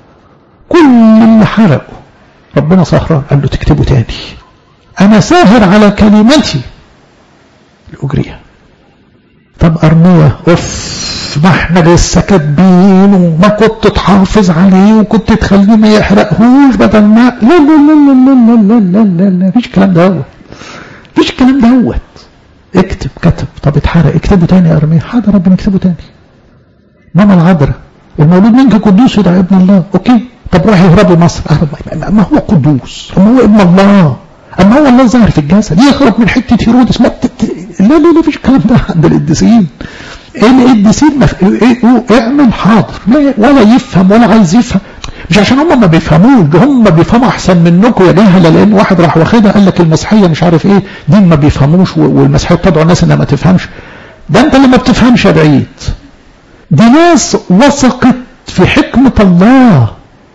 كل اللي حرقه ربنا سهران قال له تكتبه تاني أنا ساهر على كلمتي لأجريها طب أرمية أوف ما احنا لسه كاتبين وما كنت تحافظ عليه وكنت تخليه ما يحرقهوش بدل ما لا لا لا لا لا لا لا لا لا مفيش الكلام دوت مفيش الكلام دوت اكتب كتب طب اتحرق اكتبه تاني يا ارميه حاضر ربنا اكتبه تاني ماما العذراء المولود منك قدوس يدعى ابن الله اوكي طب راح يهرب مصر ما هو قدوس اما هو ابن الله اما هو الله ظاهر في الجسد يهرب من حته هيرودس لا لا لا مفيش الكلام ده عند القديسين القديسين اعمل حاضر ولا يفهم ولا عايز يفهم مش عشان هم ما بيفهموش ده هم بيفهموا احسن منكم يا جهله لان واحد راح واخدها قال لك المسيحيه مش عارف ايه دي ما بيفهموش والمسيحيه بتدعو الناس انها ما تفهمش ده انت اللي ما بتفهمش يا بعيد دي ناس وثقت في حكمه الله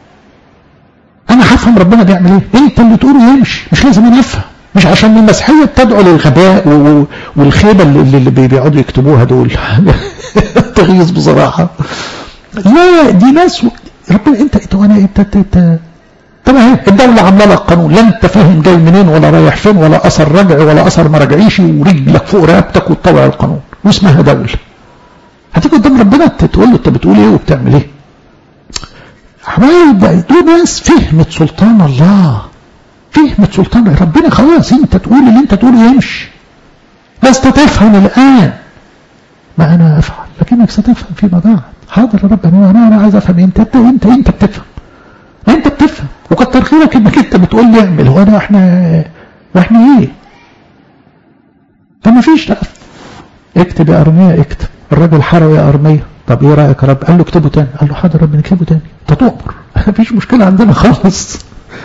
انا هفهم ربنا بيعمل ايه انت اللي تقوله يمشي مش لازم انا افهم مش عشان المسيحيه بتدعو للغباء والخيبه اللي, اللي بيقعدوا يكتبوها دول تغيظ بصراحه لا دي ناس ربنا انت انت وانا انت انت, انت طب اهي الدولة عاملة لك قانون لا انت فاهم جاي منين ولا رايح فين ولا اثر رجعي ولا اثر ما رجعيش ورجلك فوق رقبتك وتطوع القانون واسمها دولة هتيجي قدام ربنا تقول له انت بتقول ايه وبتعمل ايه حبايب دول ناس فهمت سلطان الله فهمت سلطان ربنا خلاص انت تقول اللي انت تقوله يمشي لست تفهم الان ما انا افعل لكنك ستفهم فيما بعد حاضر يا رب انا انا عايز افهم انت انت انت انت بتفهم انت بتفهم وكتر خيرك انك انت بتقول لي اعمل هو انا احنا واحنا ايه فما فيش لا اكتب يا ارميا اكتب الراجل حرق يا ارميا طب ايه رايك يا رب قال له اكتبه تاني قال له حاضر رب نكتبه تاني انت تؤمر مفيش مشكله عندنا خالص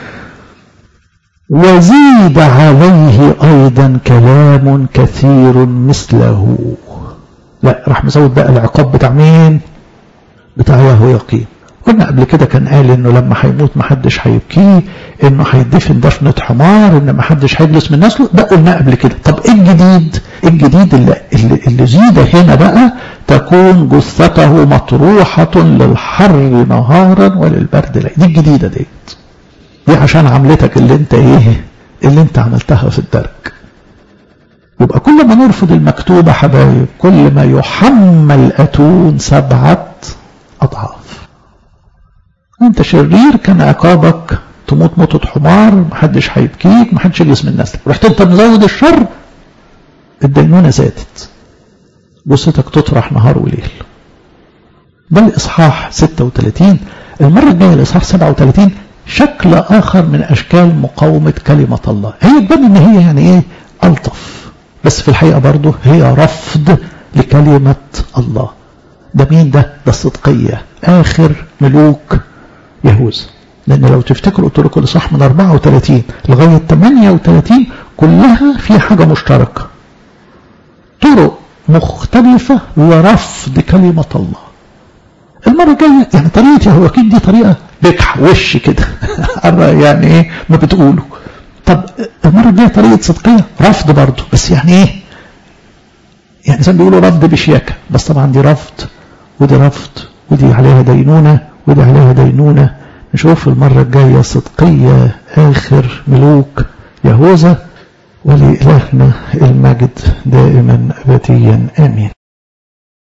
وزيد عليه ايضا كلام كثير مثله لا راح مزود بقى العقاب بتاع مين بتاع يهو يقين قلنا قبل كده كان قال انه لما هيموت محدش هيبكيه انه هيدفن دفنة حمار ان محدش هيجلس من نسله ده قلنا قبل كده طب ايه الجديد الجديد اللي, اللي, اللي زيد هنا بقى تكون جثته مطروحة للحر نهارا وللبرد ليل دي الجديدة ديت دي عشان عملتك اللي انت ايه اللي انت عملتها في الدرج يبقى كل ما نرفض المكتوبة حبايب كل ما يحمل أتون سبعة أضعاف أنت شرير كان عقابك تموت موتة حمار محدش هيبكيك محدش يجلس من نسلك رحت انت مزود الشر الدينونة زادت جثتك تطرح نهار وليل ده الإصحاح 36 المرة الجاية الإصحاح 37 شكل آخر من أشكال مقاومة كلمة الله هي تبان إن هي يعني إيه ألطف بس في الحقيقة برضه هي رفض لكلمة الله ده مين ده ده الصدقية آخر ملوك يهوذا لأن لو تفتكروا قلت لكم الإصحاح من 34 لغاية 38 كلها في حاجة مشتركة طرق مختلفة لرفض كلمة الله المرة الجاية يعني طريقة يهوكين دي طريقة بكح وش كده يعني ايه ما بتقوله طب المرة الجاية طريقة صدقية رفض برضه بس يعني ايه يعني زي ما بيقولوا رفض بشياكة بس طبعا دي رفض ودي رفض ودي عليها دينونة ودي عليها دينونة نشوف المرة الجاية صدقية آخر ملوك يهوذا ولإلهنا المجد دائما أبديا آمين